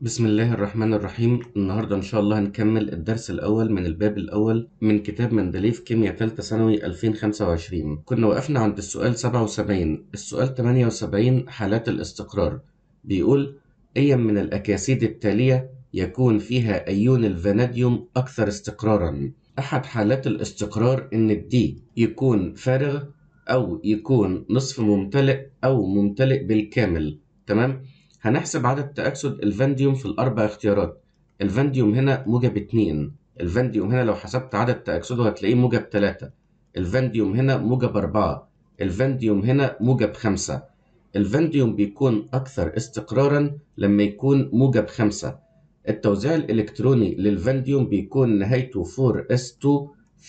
بسم الله الرحمن الرحيم النهاردة إن شاء الله هنكمل الدرس الأول من الباب الأول من كتاب مندليف كيمياء تالتة ثانوي 2025 كنا وقفنا عند السؤال 77 السؤال 78 حالات الاستقرار بيقول أي من الأكاسيد التالية يكون فيها أيون الفاناديوم أكثر استقرارا أحد حالات الاستقرار إن الدي يكون فارغ أو يكون نصف ممتلئ أو ممتلئ بالكامل تمام هنحسب عدد تأكسد الفانديوم في الأربع اختيارات الفانديوم هنا موجب اتنين الفانديوم هنا لو حسبت عدد تأكسده هتلاقيه موجب تلاتة الفانديوم هنا موجب أربعة الفانديوم هنا موجب خمسة الفانديوم بيكون أكثر استقرارا لما يكون موجب خمسة التوزيع الإلكتروني للفانديوم بيكون نهايته 4s2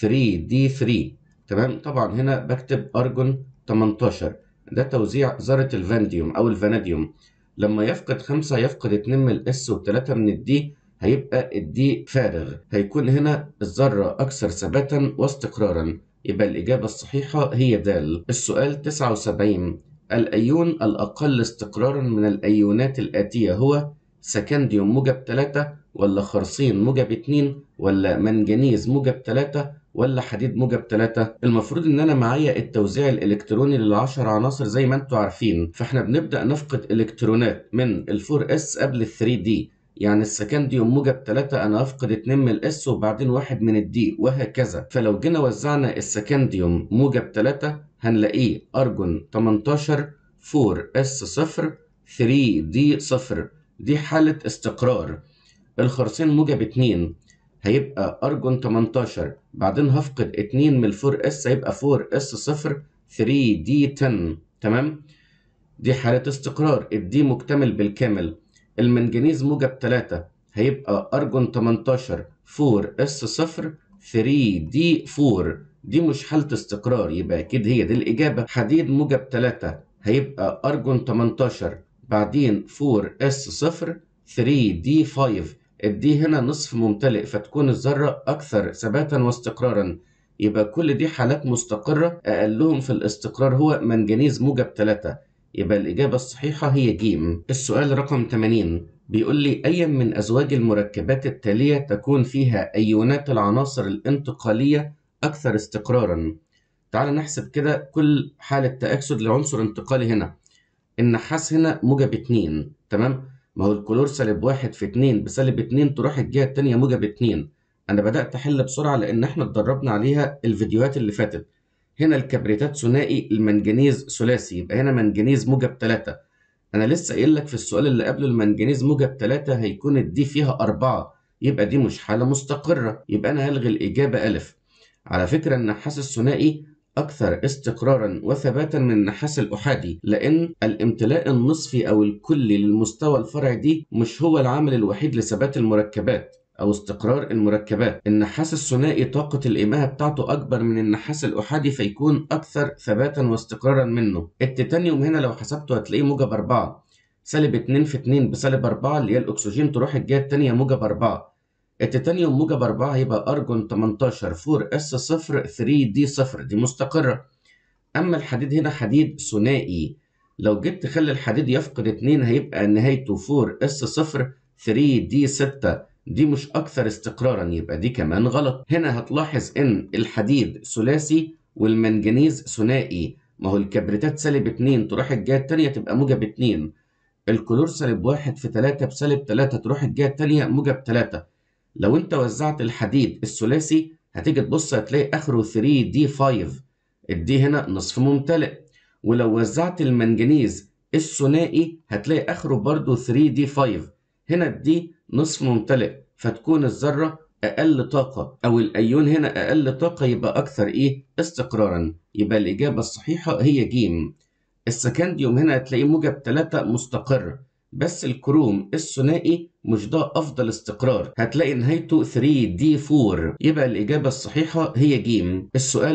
3d3 تمام طبعا هنا بكتب أرجون 18 ده توزيع ذرة الفانديوم أو الفاناديوم لما يفقد خمسة يفقد اتنين من الاس وتلاتة من الدي هيبقى الدي فارغ هيكون هنا الذرة أكثر ثباتا واستقرارا يبقى الإجابة الصحيحة هي د السؤال 79 الأيون الأقل استقرارا من الأيونات الآتية هو سكنديوم موجب 3 ولا خرسين موجب 2 ولا منجنيز موجب 3 ولا حديد موجب 3 المفروض ان انا معايا التوزيع الالكتروني للعشر عناصر زي ما انتم عارفين فاحنا بنبدا نفقد الكترونات من ال 4 اس قبل ال 3 دي يعني السكنديوم موجب 3 انا هفقد 2 من الاس وبعدين واحد من الدي وهكذا فلو جينا وزعنا السكنديوم موجب 3 هنلاقيه ارجون 18 4 اس 0 3 دي 0 دي حالة استقرار الخرسين موجب 2 هيبقى أرجون 18 بعدين هفقد 2 من 4 اس هيبقى 4 اس 0 3 دي 10 تمام دي حالة استقرار الدي مكتمل بالكامل المنجنيز موجب 3 هيبقى أرجون 18 4 اس 0 3 دي 4 دي مش حالة استقرار يبقى أكيد هي دي الإجابة حديد موجب 3 هيبقى أرجون 18 بعدين 4 اس 0 3 دي 5 الدي هنا نصف ممتلئ فتكون الذرة أكثر ثباتا واستقرارا يبقى كل دي حالات مستقرة أقلهم في الاستقرار هو منجنيز موجب 3 يبقى الإجابة الصحيحة هي ج السؤال رقم 80 بيقول لي أي من أزواج المركبات التالية تكون فيها أيونات العناصر الانتقالية أكثر استقرارا تعال نحسب كده كل حالة تأكسد لعنصر انتقالي هنا النحاس هنا موجب 2 تمام ما هو الكلور سالب واحد في اتنين بسالب اتنين تروح الجهة التانية موجب اتنين أنا بدأت أحل بسرعة لأن إحنا اتدربنا عليها الفيديوهات اللي فاتت هنا الكبريتات ثنائي المنجنيز ثلاثي يبقى هنا منجنيز موجب تلاتة أنا لسه قايل لك في السؤال اللي قبله المنجنيز موجب تلاتة هيكون الدي فيها أربعة يبقى دي مش حالة مستقرة يبقى أنا هلغي الإجابة ألف على فكرة النحاس الثنائي أكثر استقرارا وثباتا من النحاس الأحادي لأن الامتلاء النصفي أو الكلي للمستوى الفرعي دي مش هو العامل الوحيد لثبات المركبات أو استقرار المركبات النحاس الثنائي طاقة الإماهة بتاعته أكبر من النحاس الأحادي فيكون أكثر ثباتا واستقرارا منه التيتانيوم هنا لو حسبته هتلاقيه موجب 4 سالب 2 في 2 بسالب 4 اللي هي الأكسجين تروح الجهة التانية موجب 4 التيتانيوم موجب 4 هيبقى أرجون 18 4 اس 0 3 دي 0 دي مستقرة أما الحديد هنا حديد ثنائي لو جيت تخلي الحديد يفقد 2 هيبقى نهايته 4 اس 0 3 دي 6 دي مش أكثر استقرارا يبقى دي كمان غلط هنا هتلاحظ إن الحديد ثلاثي والمنجنيز ثنائي ما هو الكبريتات سالب 2 تروح الجهة التانية تبقى موجب 2 الكلور سالب 1 في 3 بسالب 3 تروح الجهة التانية موجب 3 لو انت وزعت الحديد الثلاثي هتيجي تبص هتلاقي اخره 3 دي 5 الدي هنا نصف ممتلئ ولو وزعت المنجنيز الثنائي هتلاقي اخره برضو 3 دي 5 هنا الدي نصف ممتلئ فتكون الذرة أقل طاقة أو الأيون هنا أقل طاقة يبقى أكثر إيه استقرارا يبقى الإجابة الصحيحة هي ج السكنديوم هنا هتلاقيه موجب 3 مستقر بس الكروم الثنائي مش ده أفضل استقرار هتلاقي نهايته 3 دي 4 يبقى الإجابة الصحيحة هي ج السؤال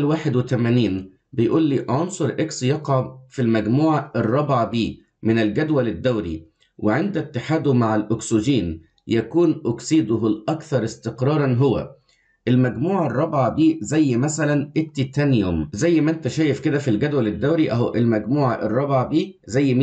81 بيقول لي عنصر إكس يقع في المجموعة الرابعة بي من الجدول الدوري وعند اتحاده مع الأكسجين يكون أكسيده الأكثر استقرارا هو المجموعة الرابعة دي زي مثلا التيتانيوم زي ما انت شايف كده في الجدول الدوري اهو المجموعة الرابعة دي زي مين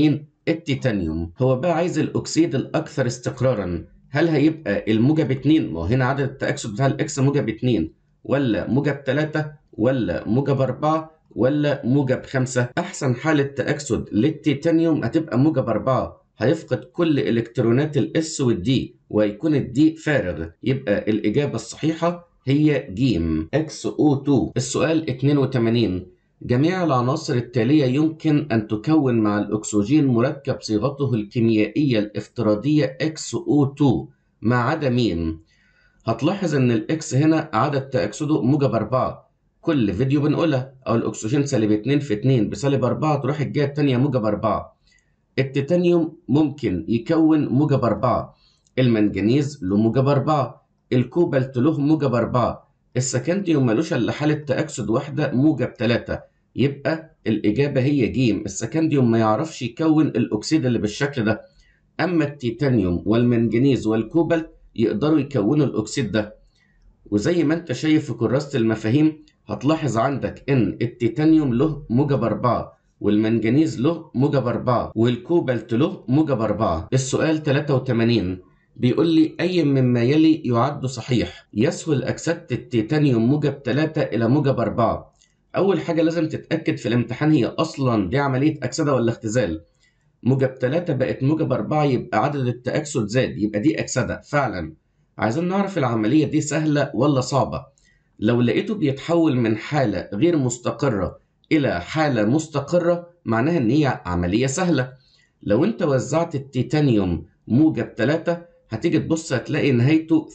التيتانيوم هو بقى عايز الأكسيد الأكثر استقرارا هل هيبقى الموجب 2 ما هو هنا عدد التأكسد بتاع الإكس موجب 2 ولا موجب 3 ولا موجب 4 ولا موجب 5 أحسن حالة تأكسد للتيتانيوم هتبقى موجب 4 هيفقد كل إلكترونات الإس والدي ويكون الدي فارغ يبقى الإجابة الصحيحة هي ج XO2 السؤال 82 جميع العناصر التالية يمكن أن تكون مع الأكسجين مركب صيغته الكيميائية الافتراضية XO2 ما عدا مين؟ هتلاحظ إن الإكس هنا عدد تأكسده موجب 4 كل فيديو بنقولها أو الأكسجين سالب 2 في 2 بسالب 4 تروح الجهة التانية موجب 4 التيتانيوم ممكن يكون موجب 4 المنجنيز له موجب 4 الكوبالت له موجب 4 السكنديوم ملوش الا حالة تأكسد واحدة موجب 3 يبقى الإجابة هي ج السكنديوم ما يعرفش يكون الأكسيد اللي بالشكل ده أما التيتانيوم والمنجنيز والكوبالت يقدروا يكونوا الأكسيد ده وزي ما أنت شايف في كراسة المفاهيم هتلاحظ عندك إن التيتانيوم له موجب 4 والمنجنيز له موجب 4 والكوبالت له موجب 4 السؤال 83 بيقول لي أي مما يلي يعد صحيح يسهل أكسدة التيتانيوم موجب 3 إلى موجب 4 أول حاجة لازم تتأكد في الامتحان هي أصلا دي عملية أكسدة ولا اختزال موجب 3 بقت موجب 4 يبقى عدد التأكسد زاد يبقى دي أكسدة فعلا عايزين نعرف العملية دي سهلة ولا صعبة لو لقيته بيتحول من حالة غير مستقرة إلى حالة مستقرة معناها إن هي عملية سهلة لو أنت وزعت التيتانيوم موجب 3 هتيجي تبص هتلاقي نهايته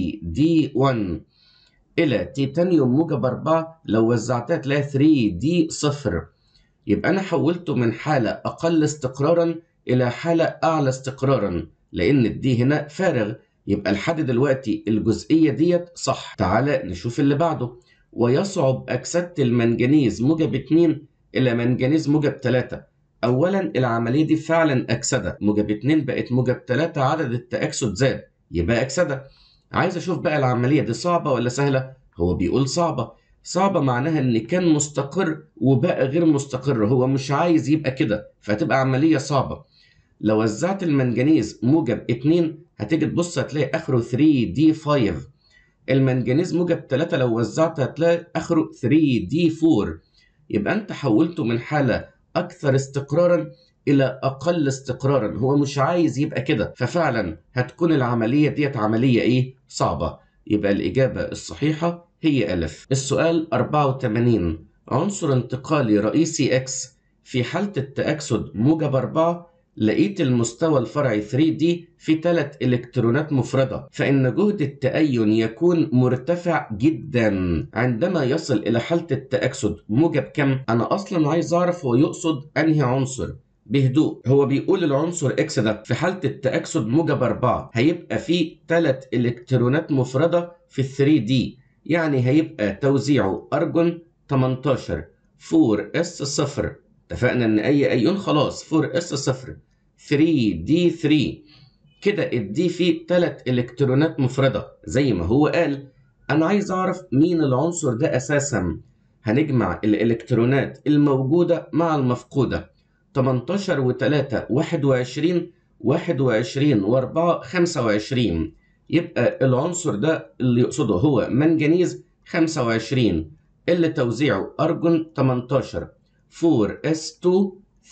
3D1 إلى تيتانيوم موجب 4 لو وزعتها تلاقي 3D صفر يبقى أنا حولته من حالة أقل استقرارا إلى حالة أعلى استقرارا لأن الدي هنا فارغ يبقى لحد دلوقتي الجزئية ديت صح تعالى نشوف اللي بعده ويصعب أكسدة المنجنيز موجب 2 إلى منجنيز موجب 3 أولا العملية دي فعلا أكسدة موجب 2 بقت موجب 3 عدد التأكسد زاد يبقى أكسدة عايز أشوف بقى العملية دي صعبة ولا سهلة هو بيقول صعبة صعبة معناها إن كان مستقر وبقى غير مستقر هو مش عايز يبقى كده فهتبقى عملية صعبة لو وزعت المنجنيز موجب 2 هتيجي تبص هتلاقي آخره 3D5 المنجنيز موجب 3 لو وزعت هتلاقي آخره 3D4 يبقى أنت حولته من حالة أكثر استقرارا إلى أقل استقرارا هو مش عايز يبقى كده ففعلا هتكون العملية ديت عملية إيه؟ صعبة يبقى الإجابة الصحيحة هي ألف السؤال 84 عنصر انتقالي رئيسي X في حالة التأكسد موجب 4 لقيت المستوى الفرعي 3D في ثلاث إلكترونات مفردة فإن جهد التأين يكون مرتفع جدا عندما يصل إلى حالة التأكسد موجب كم؟ أنا أصلا عايز أعرف هو يقصد أنهي عنصر بهدوء هو بيقول العنصر اكس ده في حالة التأكسد موجب 4 هيبقى فيه ثلاث إلكترونات مفردة في 3 دي يعني هيبقى توزيعه أرجون 18 4 اس 0 اتفقنا ان اي ايون خلاص 4 اس 0 3 دي 3 كده الدي فيه ثلاث الكترونات مفردة زي ما هو قال انا عايز اعرف مين العنصر ده اساسا هنجمع الالكترونات الموجودة مع المفقودة 18 و3 21 21 و4 25 يبقى العنصر ده اللي يقصده هو منجنيز 25 اللي توزيعه أرجون 18 4s2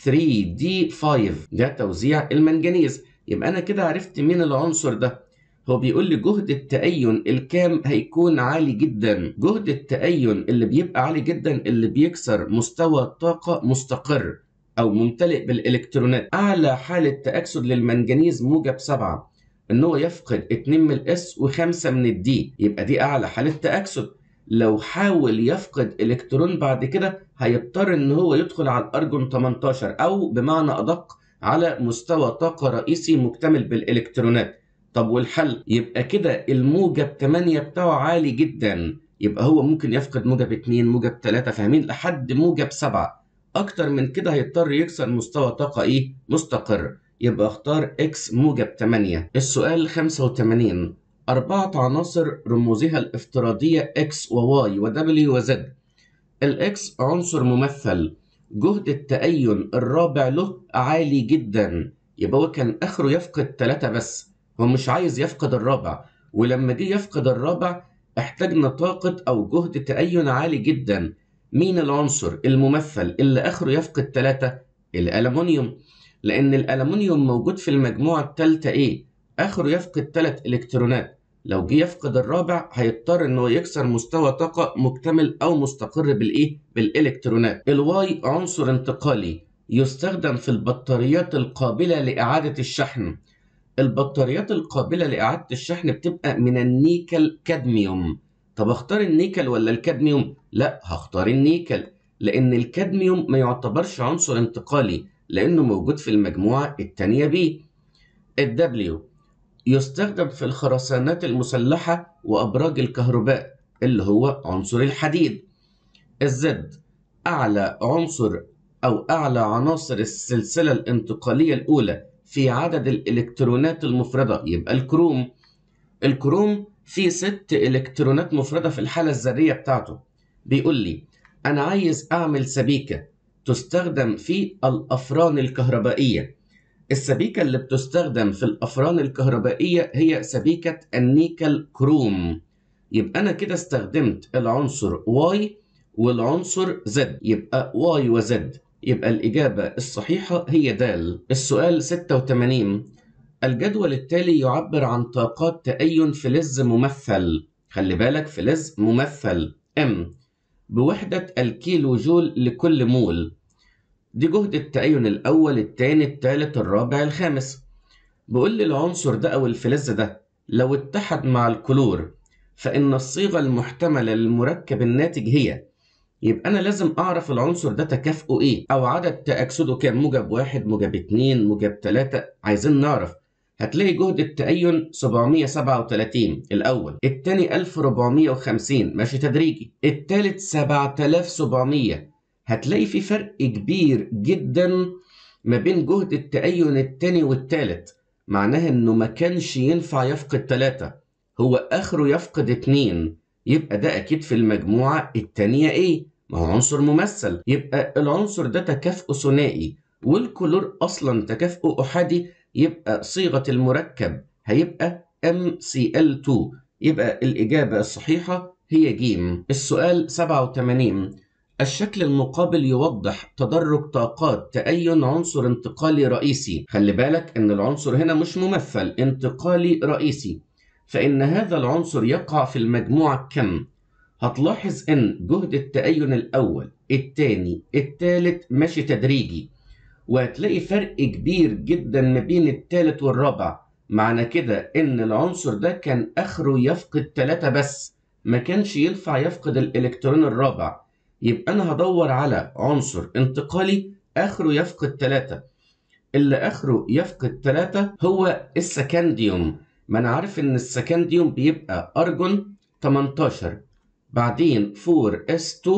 3d5 ده توزيع المنجنيز يبقى أنا كده عرفت مين العنصر ده هو بيقول لي جهد التأين الكام هيكون عالي جدا جهد التأين اللي بيبقى عالي جدا اللي بيكسر مستوى الطاقة مستقر أو ممتلئ بالإلكترونات أعلى حالة تأكسد للمنجنيز موجب 7 إن هو يفقد 2 من الإس و5 من الدي يبقى دي أعلى حالة تأكسد لو حاول يفقد إلكترون بعد كده هيضطر إن هو يدخل على الأرجون 18 أو بمعنى أدق على مستوى طاقة رئيسي مكتمل بالإلكترونات طب والحل يبقى كده الموجب 8 بتاعه عالي جدا يبقى هو ممكن يفقد موجب 2 موجب 3 فاهمين لحد موجب 7 اكتر من كده هيضطر يكسر مستوى طاقة ايه مستقر يبقى اختار اكس موجب 8 السؤال 85 أربعة عناصر رموزها الافتراضية x و y و w و z الاكس عنصر ممثل جهد التأين الرابع له عالي جدا يبقى هو كان آخره يفقد تلاتة بس هو مش عايز يفقد الرابع ولما جه يفقد الرابع احتاجنا طاقة أو جهد تأين عالي جدا مين العنصر الممثل اللي آخره يفقد تلاتة الألمنيوم لأن الألمنيوم موجود في المجموعة التالتة إيه آخره يفقد تلات إلكترونات لو جه يفقد الرابع هيضطر انه يكسر مستوى طاقة مكتمل او مستقر بالايه؟ بالالكترونات. الواي عنصر انتقالي يستخدم في البطاريات القابلة لإعادة الشحن. البطاريات القابلة لإعادة الشحن بتبقى من النيكل كادميوم. طب اختار النيكل ولا الكادميوم؟ لا هختار النيكل لأن الكادميوم ما يعتبرش عنصر انتقالي لأنه موجود في المجموعة التانية بي. الدبليو يستخدم في الخرسانات المسلحة وأبراج الكهرباء اللي هو عنصر الحديد الزد أعلى عنصر أو أعلى عناصر السلسلة الانتقالية الأولى في عدد الإلكترونات المفردة يبقى الكروم الكروم فيه ست إلكترونات مفردة في الحالة الذرية بتاعته بيقول لي أنا عايز أعمل سبيكة تستخدم في الأفران الكهربائية السبيكة اللي بتستخدم في الأفران الكهربائية هي سبيكة النيكل كروم يبقى أنا كده استخدمت العنصر Y والعنصر Z يبقى Y و Z يبقى الإجابة الصحيحة هي د السؤال 86 الجدول التالي يعبر عن طاقات تأين فلز ممثل خلي بالك فلز ممثل M بوحدة الكيلو جول لكل مول دي جهد التأين الأول التاني التالت الرابع الخامس بيقول لي العنصر ده أو الفلز ده لو اتحد مع الكلور فإن الصيغة المحتملة للمركب الناتج هي يبقى أنا لازم أعرف العنصر ده تكافؤه إيه أو عدد تأكسده كام موجب واحد موجب اتنين موجب تلاتة عايزين نعرف هتلاقي جهد التأين 737 الأول التاني 1450 ماشي تدريجي التالت 7700 هتلاقي في فرق كبير جدا ما بين جهد التأين التاني والتالت معناها انه ما كانش ينفع يفقد تلاتة هو اخره يفقد اتنين يبقى ده اكيد في المجموعة التانية ايه ما هو عنصر ممثل يبقى العنصر ده تكافؤه ثنائي والكلور اصلا تكافؤه احادي يبقى صيغة المركب هيبقى MCl2 يبقى الإجابة الصحيحة هي ج السؤال 87 الشكل المقابل يوضح تدرج طاقات تأين عنصر انتقالي رئيسي خلي بالك ان العنصر هنا مش ممثل انتقالي رئيسي فإن هذا العنصر يقع في المجموعة كم هتلاحظ ان جهد التأين الأول الثاني الثالث ماشي تدريجي وهتلاقي فرق كبير جدا ما بين الثالث والرابع معنى كده ان العنصر ده كان اخره يفقد ثلاثة بس ما كانش ينفع يفقد الالكترون الرابع يبقى أنا هدور على عنصر انتقالي آخره يفقد ثلاثة اللي آخره يفقد ثلاثة هو السكنديوم ما أنا عارف إن السكنديوم بيبقى أرجون 18 بعدين 4S2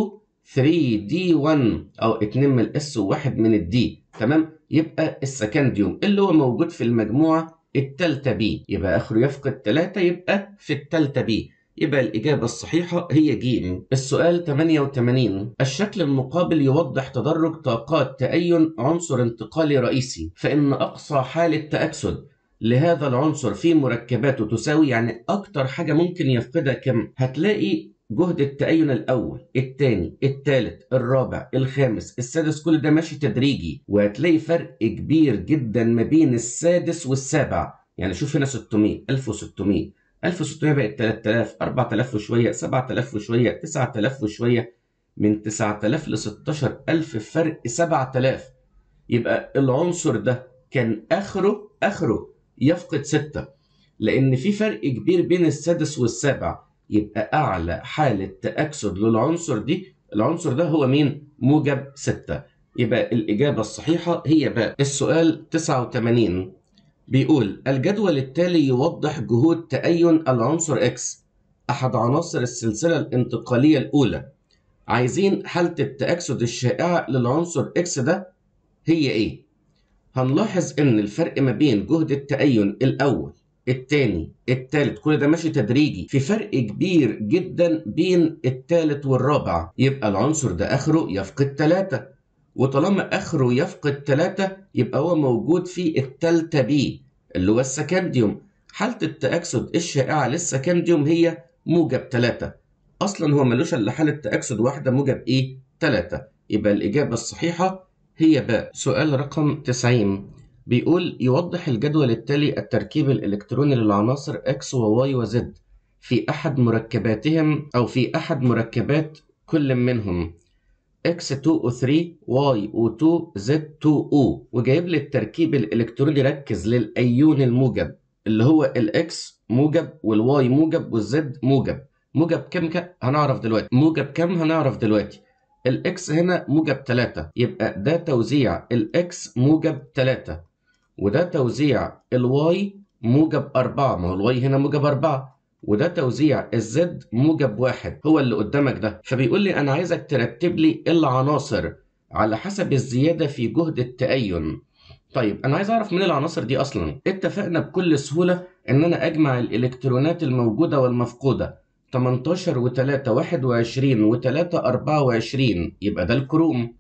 3D1 أو 2 من الإس وواحد من الدي تمام يبقى السكنديوم اللي هو موجود في المجموعة التالتة بي يبقى آخره يفقد ثلاثة يبقى في التالتة بي يبقى الإجابة الصحيحة هي ج. السؤال 88 الشكل المقابل يوضح تدرج طاقات تأين عنصر انتقالي رئيسي فإن أقصى حالة تأكسد لهذا العنصر في مركباته تساوي يعني أكتر حاجة ممكن يفقدها كم؟ هتلاقي جهد التأين الأول الثاني الثالث الرابع الخامس السادس كل ده ماشي تدريجي وهتلاقي فرق كبير جدا ما بين السادس والسابع يعني شوف هنا 600 1600 1600 بقت 3000 4000 وشويه 7000 وشويه 9000 وشويه من 9000 ل 16000 فرق 7000 يبقى العنصر ده كان اخره اخره يفقد 6 لان في فرق كبير بين السادس والسابع يبقى اعلى حاله تاكسد للعنصر دي العنصر ده هو مين موجب 6 يبقى الاجابه الصحيحه هي باء السؤال 89 بيقول الجدول التالي يوضح جهود تأين العنصر X أحد عناصر السلسلة الانتقالية الأولى عايزين حالة التأكسد الشائعة للعنصر X ده هي إيه؟ هنلاحظ إن الفرق ما بين جهد التأين الأول التاني التالت كل ده ماشي تدريجي في فرق كبير جدا بين التالت والرابع يبقى العنصر ده آخره يفقد تلاتة وطالما اخره يفقد 3 يبقى هو موجود في التالتة بي اللي هو السكنديوم حالة التأكسد الشائعة للسكنديوم هي موجب 3 اصلا هو ملوش الا حالة تأكسد واحدة موجب ايه 3 يبقى الإجابة الصحيحة هي باء سؤال رقم 90 بيقول يوضح الجدول التالي التركيب الإلكتروني للعناصر X و Y و Z في أحد مركباتهم أو في أحد مركبات كل منهم X2O3 Y2 Z2O وجايب لي التركيب الإلكتروني ركز للأيون الموجب اللي هو الإكس موجب والواي موجب والزد موجب موجب كم ك... هنعرف دلوقتي موجب كم هنعرف دلوقتي الاكس هنا موجب 3 يبقى ده توزيع الاكس موجب 3 وده توزيع الواي موجب 4 ما هو الواي هنا موجب 4 وده توزيع الزد موجب 1 هو اللي قدامك ده فبيقول لي انا عايزك ترتب لي العناصر على حسب الزياده في جهد التأين طيب انا عايز اعرف مين العناصر دي اصلا اتفقنا بكل سهوله ان انا اجمع الالكترونات الموجوده والمفقوده 18 و3 21 و3 24 يبقى ده الكروم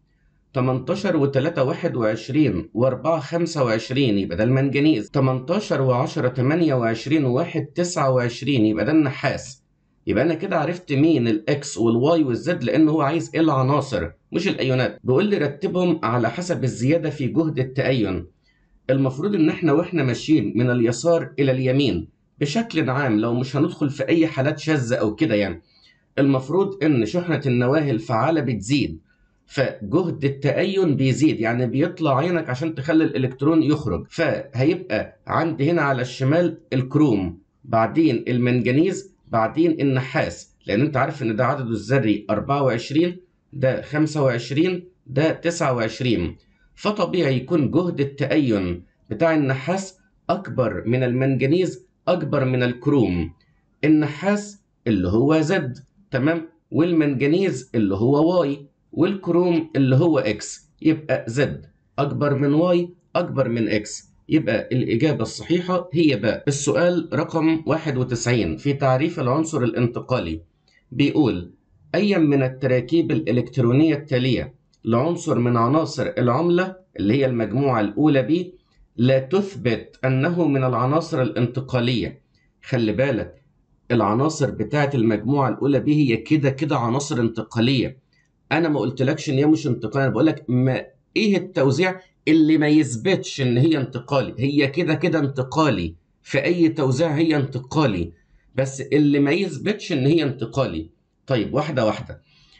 18 و3 21 و4 25 يبقى ده المنجنيز 18 و10 28 و1 29 يبقى ده النحاس يبقى انا كده عرفت مين الاكس والواي والزد لان هو عايز ايه العناصر مش الايونات بيقول لي رتبهم على حسب الزياده في جهد التأين المفروض ان احنا واحنا ماشيين من اليسار الى اليمين بشكل عام لو مش هندخل في اي حالات شاذه او كده يعني المفروض ان شحنه النواه الفعاله بتزيد فجهد التأين بيزيد يعني بيطلع عينك عشان تخلي الالكترون يخرج فهيبقى عندي هنا على الشمال الكروم بعدين المنجنيز بعدين النحاس لان انت عارف ان ده عدده الذري 24 ده 25 ده 29 فطبيعي يكون جهد التأين بتاع النحاس اكبر من المنجنيز اكبر من الكروم النحاس اللي هو زد تمام والمنجنيز اللي هو واي والكروم اللي هو اكس يبقى زد اكبر من واي اكبر من اكس يبقى الإجابة الصحيحة هي باء السؤال رقم 91 في تعريف العنصر الانتقالي بيقول أي من التراكيب الإلكترونية التالية لعنصر من عناصر العملة اللي هي المجموعة الأولى بي لا تثبت أنه من العناصر الانتقالية خلي بالك العناصر بتاعة المجموعة الأولى بي هي كده كده عناصر انتقالية أنا ما قلتلكش إن هي مش انتقالية أنا بقول لك ما إيه التوزيع اللي ما يثبتش إن هي انتقالي هي كده كده انتقالي في أي توزيع هي انتقالي بس اللي ما يثبتش إن هي انتقالي طيب واحدة واحدة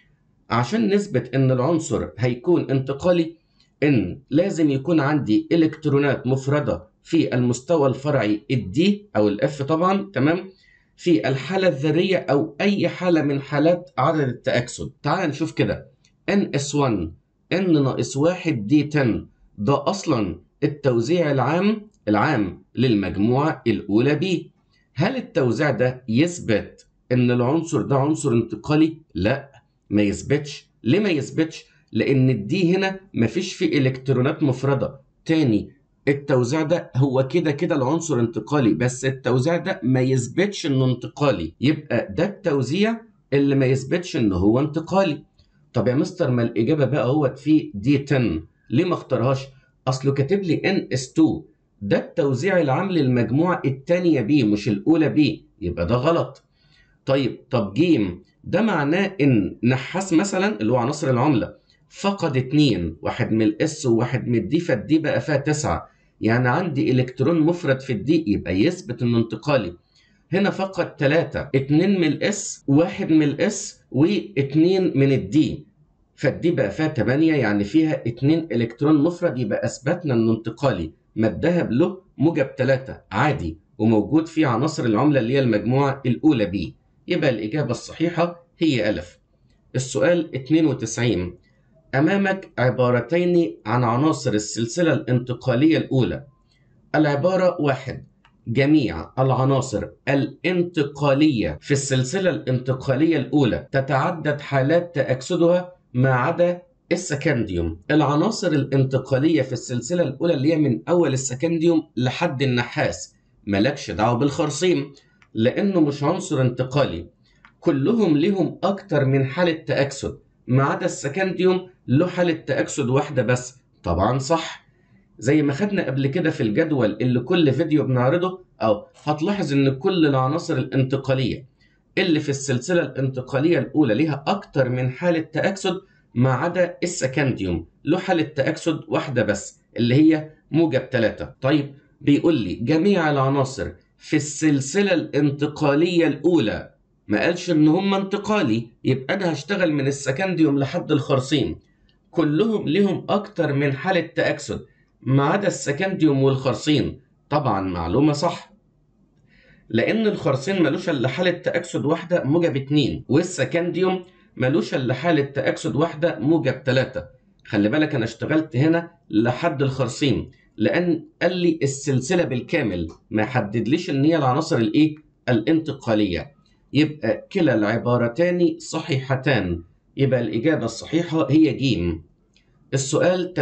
عشان نثبت إن العنصر هيكون انتقالي ان لازم يكون عندي الكترونات مفرده في المستوى الفرعي الدي او الاف طبعا تمام في الحاله الذريه او اي حاله من حالات عدد التاكسد تعال نشوف كده ان اس 1 ان ناقص 1 دي 10 ده اصلا التوزيع العام العام للمجموعه الاولى بي هل التوزيع ده يثبت ان العنصر ده عنصر انتقالي لا ما يثبتش ليه ما يثبتش لان الدي هنا مفيش فيه الكترونات مفرده تاني التوزيع ده هو كده كده العنصر انتقالي بس التوزيع ده ما يثبتش انه انتقالي يبقى ده التوزيع اللي ما يثبتش ان هو انتقالي طب يا مستر ما الاجابه بقى هو في دي 10 ليه ما اختارهاش اصله كاتب لي ان اس 2 ده التوزيع العام للمجموعه الثانيه بي مش الاولى بي يبقى ده غلط طيب طب جيم ده معناه ان نحاس مثلا اللي هو عناصر العمله فقد اتنين واحد من الاس وواحد من الدي فالدي بقى فيها تسعة يعني عندي الكترون مفرد في الدي يبقى يثبت انه انتقالي هنا فقد تلاتة اتنين من الاس واحد من الاس واتنين من الدي فالدي بقى فيها تمانية يعني فيها اتنين الكترون مفرد يبقى اثبتنا انه انتقالي ما الذهب له موجب تلاتة عادي وموجود في عناصر العملة اللي هي المجموعة الأولى بي يبقى الإجابة الصحيحة هي ألف السؤال 92 أمامك عبارتين عن عناصر السلسلة الانتقالية الأولى العبارة واحد جميع العناصر الانتقالية في السلسلة الانتقالية الأولى تتعدد حالات تأكسدها ما عدا السكنديوم العناصر الانتقالية في السلسلة الأولى اللي هي من أول السكنديوم لحد النحاس ملكش دعوة بالخرسيم لأنه مش عنصر انتقالي كلهم لهم أكتر من حالة تأكسد ما عدا السكنديوم له حالة تأكسد واحدة بس طبعا صح زي ما خدنا قبل كده في الجدول اللي كل فيديو بنعرضه أو هتلاحظ إن كل العناصر الانتقالية اللي في السلسلة الانتقالية الأولى ليها أكتر من حالة تأكسد ما عدا السكنديوم له حالة تأكسد واحدة بس اللي هي موجب 3 طيب بيقول لي جميع العناصر في السلسلة الانتقالية الأولى ما قالش إن هم انتقالي يبقى أنا هشتغل من السكنديوم لحد الخرسين كلهم لهم أكتر من حالة تأكسد ما عدا السكنديوم والخرسين طبعا معلومة صح لأن الخرسين ملوش إلا حالة تأكسد واحدة موجب 2 والسكنديوم ملوش إلا حالة تأكسد واحدة موجب 3 خلي بالك أنا اشتغلت هنا لحد الخرسين لأن قال لي السلسلة بالكامل ما حددليش إن هي العناصر الإيه؟ الانتقالية يبقى كلا العبارتان صحيحتان يبقى الإجابة الصحيحة هي جيم السؤال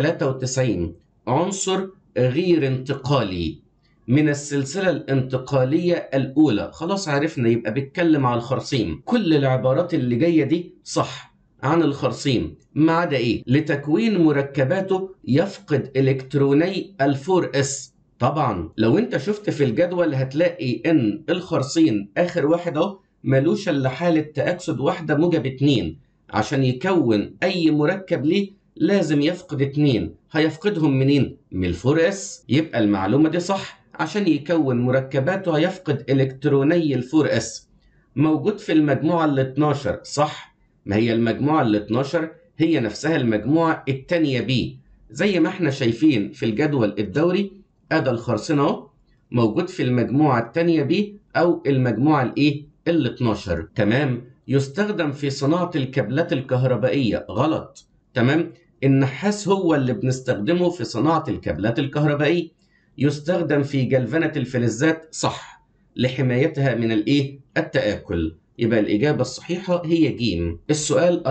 93 عنصر غير انتقالي من السلسلة الانتقالية الأولى خلاص عرفنا يبقى بيتكلم على الخرسيم كل العبارات اللي جاية دي صح عن الخرسيم ما عدا ايه لتكوين مركباته يفقد الكتروني الفور اس طبعا لو انت شفت في الجدول هتلاقي ان الخرسين اخر واحد اهو ملوش الا حالة تأكسد واحدة موجب اتنين عشان يكون اي مركب ليه لازم يفقد اتنين هيفقدهم منين؟ من الفور اس يبقى المعلومة دي صح عشان يكون مركباته هيفقد الكتروني الفور اس موجود في المجموعة ال 12 صح ما هي المجموعة ال 12 هي نفسها المجموعة التانية بي زي ما احنا شايفين في الجدول الدوري ادى الخرسين اهو موجود في المجموعة التانية بي او المجموعة الايه ال 12 تمام يستخدم في صناعة الكابلات الكهربائية غلط تمام النحاس هو اللي بنستخدمه في صناعة الكابلات الكهربائية يستخدم في جلفنة الفلزات صح لحمايتها من الايه التآكل يبقى الإجابة الصحيحة هي جيم السؤال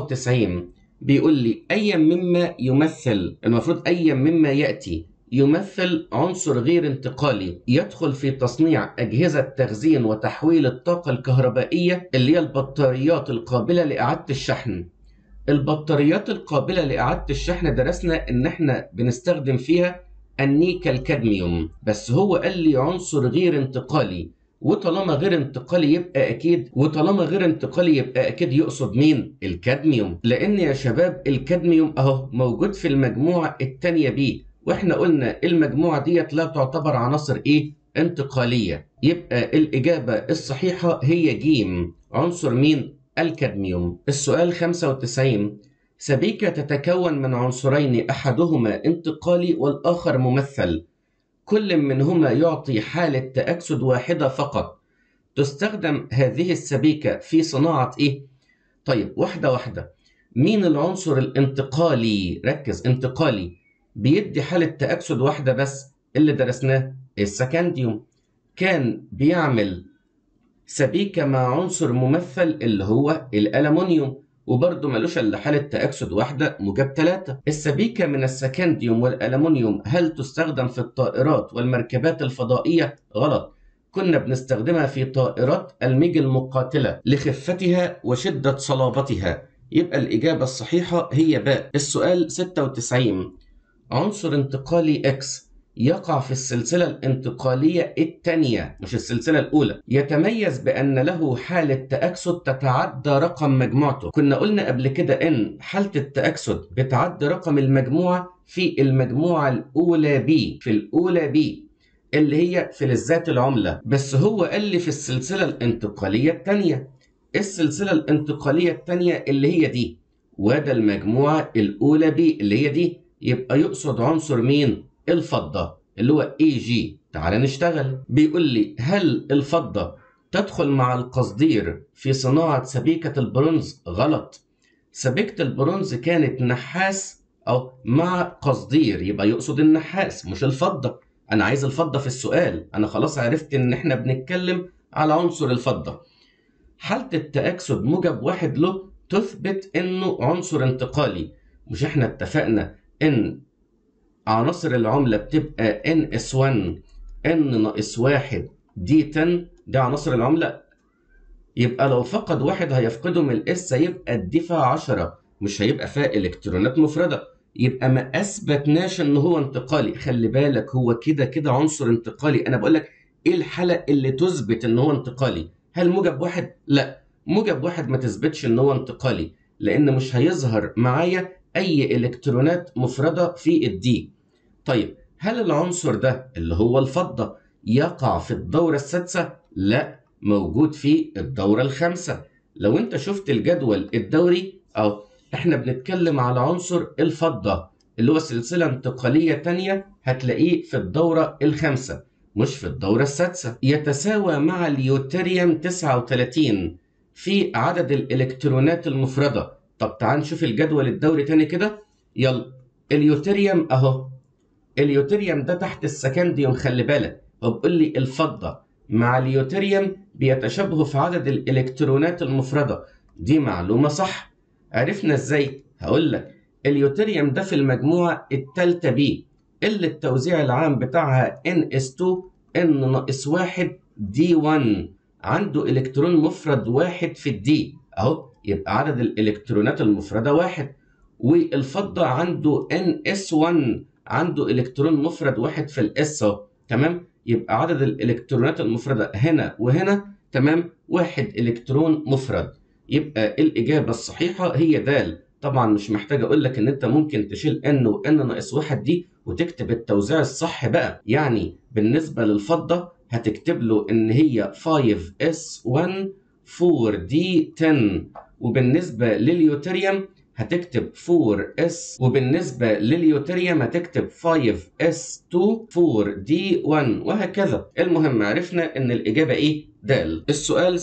94 بيقول لي أي مما يمثل المفروض أي مما يأتي يمثل عنصر غير انتقالي يدخل في تصنيع أجهزة تخزين وتحويل الطاقة الكهربائية اللي هي البطاريات القابلة لإعادة الشحن البطاريات القابلة لإعادة الشحن درسنا إن إحنا بنستخدم فيها النيكل كادميوم بس هو قال لي عنصر غير انتقالي وطالما غير انتقالي يبقى اكيد وطالما غير انتقالي يبقى اكيد يقصد مين الكادميوم لان يا شباب الكادميوم اهو موجود في المجموعه الثانيه بيه واحنا قلنا المجموعه ديت لا تعتبر عناصر ايه انتقاليه يبقى الاجابه الصحيحه هي جيم عنصر مين الكادميوم السؤال 95 سبيكه تتكون من عنصرين احدهما انتقالي والاخر ممثل كل منهما يعطي حالة تأكسد واحدة فقط تستخدم هذه السبيكة في صناعة إيه؟ طيب واحدة واحدة مين العنصر الانتقالي؟ ركز انتقالي بيدي حالة تأكسد واحدة بس اللي درسناه السكنديوم كان بيعمل سبيكة مع عنصر ممثل اللي هو الألمنيوم وبرضه ملوش الا حاله تاكسد واحده موجب 3 السبيكه من السكنديوم والالومنيوم هل تستخدم في الطائرات والمركبات الفضائيه غلط كنا بنستخدمها في طائرات الميج المقاتله لخفتها وشده صلابتها يبقى الاجابه الصحيحه هي باء السؤال 96 عنصر انتقالي اكس يقع في السلسلة الانتقالية الثانية مش السلسلة الأولى يتميز بأن له حالة تأكسد تتعدى رقم مجموعته كنا قلنا قبل كده إن حالة التأكسد بتعدي رقم المجموعة في المجموعة الأولى بي في الأولى بي اللي هي فلزات العملة بس هو قال لي في السلسلة الانتقالية الثانية السلسلة الانتقالية الثانية اللي هي دي وده المجموعة الأولى بي اللي هي دي يبقى يقصد عنصر مين؟ الفضة اللي هو اي جي تعال نشتغل بيقول لي هل الفضة تدخل مع القصدير في صناعة سبيكة البرونز غلط سبيكة البرونز كانت نحاس أو مع قصدير يبقى يقصد النحاس مش الفضة أنا عايز الفضة في السؤال أنا خلاص عرفت إن إحنا بنتكلم على عنصر الفضة حالة التأكسد موجب واحد له تثبت إنه عنصر انتقالي مش إحنا اتفقنا إن عناصر العملة بتبقى NS1 N ناقص واحد دي 10 دي عناصر العملة يبقى لو فقد واحد هيفقده من الاس هيبقى الدفع 10 مش هيبقى فيها الكترونات مفرده يبقى ما اثبتناش ان هو انتقالي خلي بالك هو كده كده عنصر انتقالي انا بقول لك ايه الحاله اللي تثبت ان هو انتقالي هل موجب واحد لا موجب واحد ما تثبتش ان هو انتقالي لان مش هيظهر معايا اي الكترونات مفرده في الدي طيب هل العنصر ده اللي هو الفضه يقع في الدوره السادسه لا موجود في الدوره الخامسه لو انت شفت الجدول الدوري او احنا بنتكلم على عنصر الفضه اللي هو سلسله انتقاليه تانية هتلاقيه في الدوره الخامسه مش في الدوره السادسه يتساوى مع اليوتريوم 39 في عدد الالكترونات المفرده طب تعال نشوف الجدول الدوري تاني كده يلا اليوتريوم اهو اليوتريوم ده تحت السكنديوم خلي بالك هو بيقول لي الفضه مع اليوتريوم بيتشابهوا في عدد الالكترونات المفرده دي معلومه صح عرفنا ازاي هقول لك اليوتريوم ده في المجموعه الثالثه بي اللي التوزيع العام بتاعها NS2 N ناقص 1 D1 عنده الكترون مفرد واحد في الدي اهو يبقى عدد الالكترونات المفرده واحد والفضه عنده NS1 عنده الكترون مفرد واحد في الاس اهو تمام يبقى عدد الالكترونات المفرده هنا وهنا تمام واحد الكترون مفرد يبقى الاجابه الصحيحه هي د طبعا مش محتاج اقول لك ان انت ممكن تشيل n و n ناقص واحد دي وتكتب التوزيع الصح بقى يعني بالنسبه للفضه هتكتب له ان هي 5s1 4d10 وبالنسبه لليوتريوم هتكتب 4s وبالنسبة لليوتريوم هتكتب 5s2 4d1 وهكذا المهم عرفنا ان الإجابة ايه د السؤال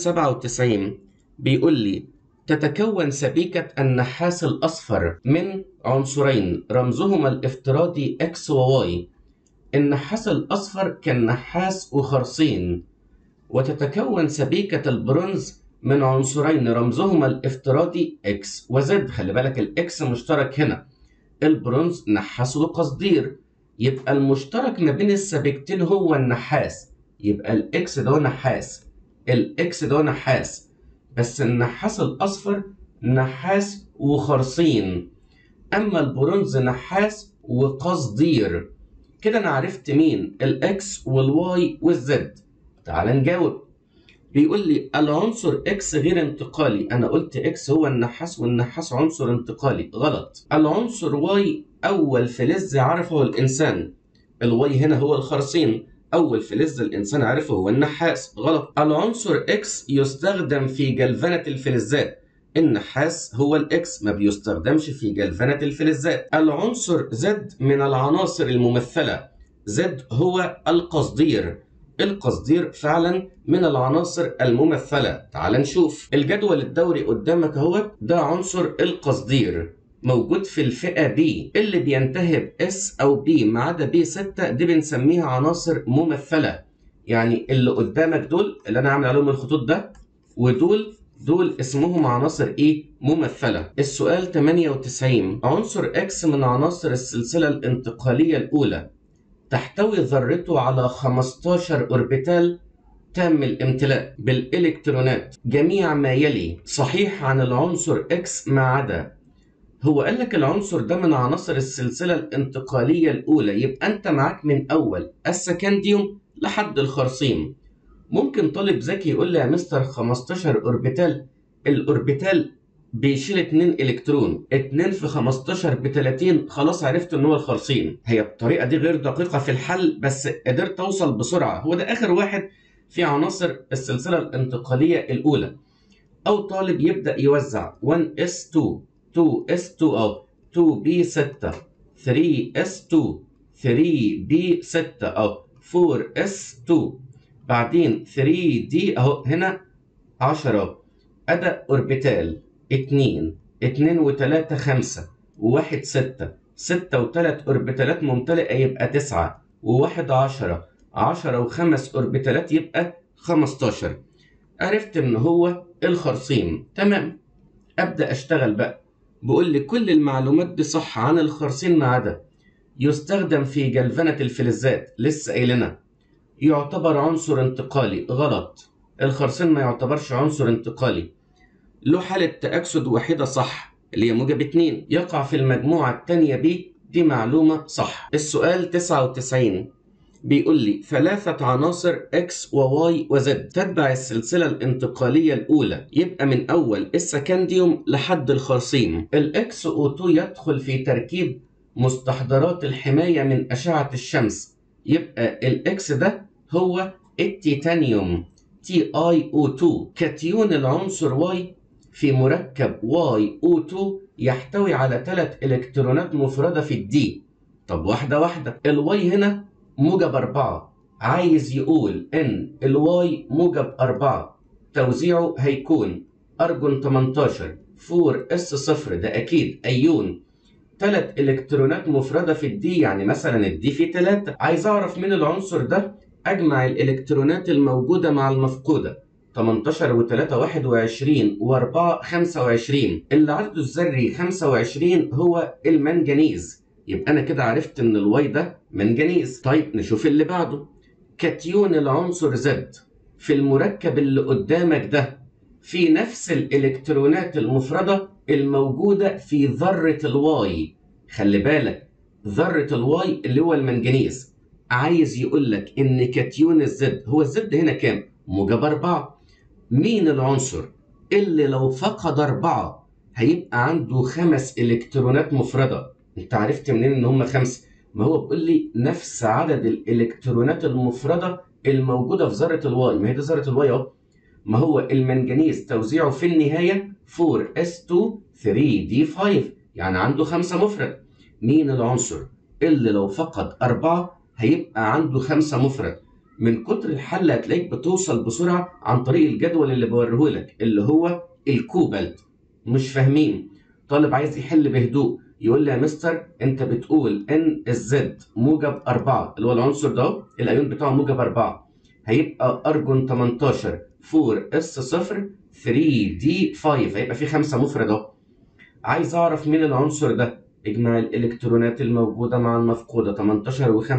97 بيقول لي تتكون سبيكة النحاس الأصفر من عنصرين رمزهما الافتراضي x و y النحاس الأصفر كالنحاس وخرصين وتتكون سبيكة البرونز من عنصرين رمزهما الافتراضي X و Z خلي بالك الإكس مشترك هنا البرونز نحاس وقصدير يبقى المشترك ما بين السبيكتين هو النحاس يبقى الإكس ده نحاس الإكس ده نحاس بس النحاس الأصفر نحاس وخرصين أما البرونز نحاس وقصدير كده أنا عرفت مين الإكس والواي والزد تعال نجاوب بيقول لي العنصر اكس غير انتقالي انا قلت اكس هو النحاس والنحاس عنصر انتقالي غلط العنصر واي اول فلز عرفه الانسان الواي هنا هو الخرسين اول فلز الانسان عرفه هو النحاس غلط العنصر اكس يستخدم في جلفنة الفلزات النحاس هو الاكس ما بيستخدمش في جلفنة الفلزات العنصر زد من العناصر الممثلة زد هو القصدير القصدير فعلا من العناصر الممثلة تعال نشوف الجدول الدوري قدامك اهو ده عنصر القصدير موجود في الفئة B اللي بينتهي ب S أو B ما عدا B 6 دي بنسميها عناصر ممثلة يعني اللي قدامك دول اللي أنا عامل عليهم الخطوط ده ودول دول اسمهم عناصر ايه؟ ممثلة. السؤال 98 عنصر X من عناصر السلسلة الانتقالية الأولى تحتوي ذرته على 15 أوربيتال تام الامتلاء بالإلكترونات جميع ما يلي صحيح عن العنصر X ما عدا هو قال لك العنصر ده من عناصر السلسلة الانتقالية الأولى يبقى أنت معاك من أول السكنديوم لحد الخرسيم ممكن طالب ذكي يقول لي يا مستر 15 أوربيتال الأوربيتال بيشيل 2 الكترون 2 في 15 ب 30 خلاص عرفت ان هو الخرسين هي الطريقه دي غير دقيقه في الحل بس قدرت اوصل بسرعه هو ده اخر واحد في عناصر السلسله الانتقاليه الاولى او طالب يبدا يوزع 1s2 2s2 او 2b6 3s2 3b6 او 4s2 بعدين 3d اهو هنا 10 أداء أوربيتال اتنين اتنين وتلاتة خمسة وواحد ستة ستة وتلات أوربيتالات ممتلئة يبقى تسعة وواحد عشرة عشرة وخمس أوربيتالات يبقى خمستاشر عرفت إن هو الخرسيم تمام أبدأ أشتغل بقى بقول لي كل المعلومات دي صح عن الخرسين ما عدا يستخدم في جلفنة الفلزات لسه قايلنا يعتبر عنصر انتقالي غلط الخرسين ما يعتبرش عنصر انتقالي له حالة تأكسد واحدة صح اللي هي موجب 2 يقع في المجموعة الثانية ب دي معلومة صح السؤال 99 بيقول لي ثلاثة عناصر X و Y و Z تتبع السلسلة الانتقالية الأولى يبقى من أول السكنديوم لحد الخرسيم ال XO2 يدخل في تركيب مستحضرات الحماية من أشعة الشمس يبقى ال X ده هو التيتانيوم TiO2 كاتيون العنصر Y في مركب YO2 يحتوي على ثلاث إلكترونات مفردة في الدي طب واحدة واحدة الواي هنا موجب أربعة عايز يقول إن الواي موجب أربعة توزيعه هيكون أرجون 18 4 اس صفر ده أكيد أيون ثلاث إلكترونات مفردة في الدي يعني مثلا الدي في ثلاثة عايز أعرف من العنصر ده أجمع الإلكترونات الموجودة مع المفقودة 18 و3 21 و4 25 اللي عدده الذري 25 هو المنجنيز يبقى انا كده عرفت ان الواي ده منجنيز طيب نشوف اللي بعده كاتيون العنصر زد في المركب اللي قدامك ده في نفس الالكترونات المفردة الموجودة في ذرة الواي خلي بالك ذرة الواي اللي هو المنجنيز عايز يقول لك ان كاتيون الزد هو الزد هنا كام موجب أربعة مين العنصر اللي لو فقد أربعة هيبقى عنده خمس إلكترونات مفردة أنت عرفت منين إن هم خمسة؟ ما هو بيقول لي نفس عدد الإلكترونات المفردة الموجودة في ذرة الواي ما هي دي ذرة الواي أهو ما هو المنجنيز توزيعه في النهاية 4s2 3d5 يعني عنده خمسة مفرد مين العنصر اللي لو فقد أربعة هيبقى عنده خمسة مفرد من كتر الحل هتلاقيك بتوصل بسرعة عن طريق الجدول اللي بوريهولك اللي هو الكوبالت مش فاهمين طالب عايز يحل بهدوء يقول لي يا مستر انت بتقول ان الزد موجب 4 اللي هو العنصر ده الايون بتاعه موجب 4 هيبقى ارجون 18 4 اس 0 3 دي 5 هيبقى في خمسه مفرد اهو عايز اعرف مين العنصر ده اجمع الالكترونات الموجوده مع المفقوده 18 و5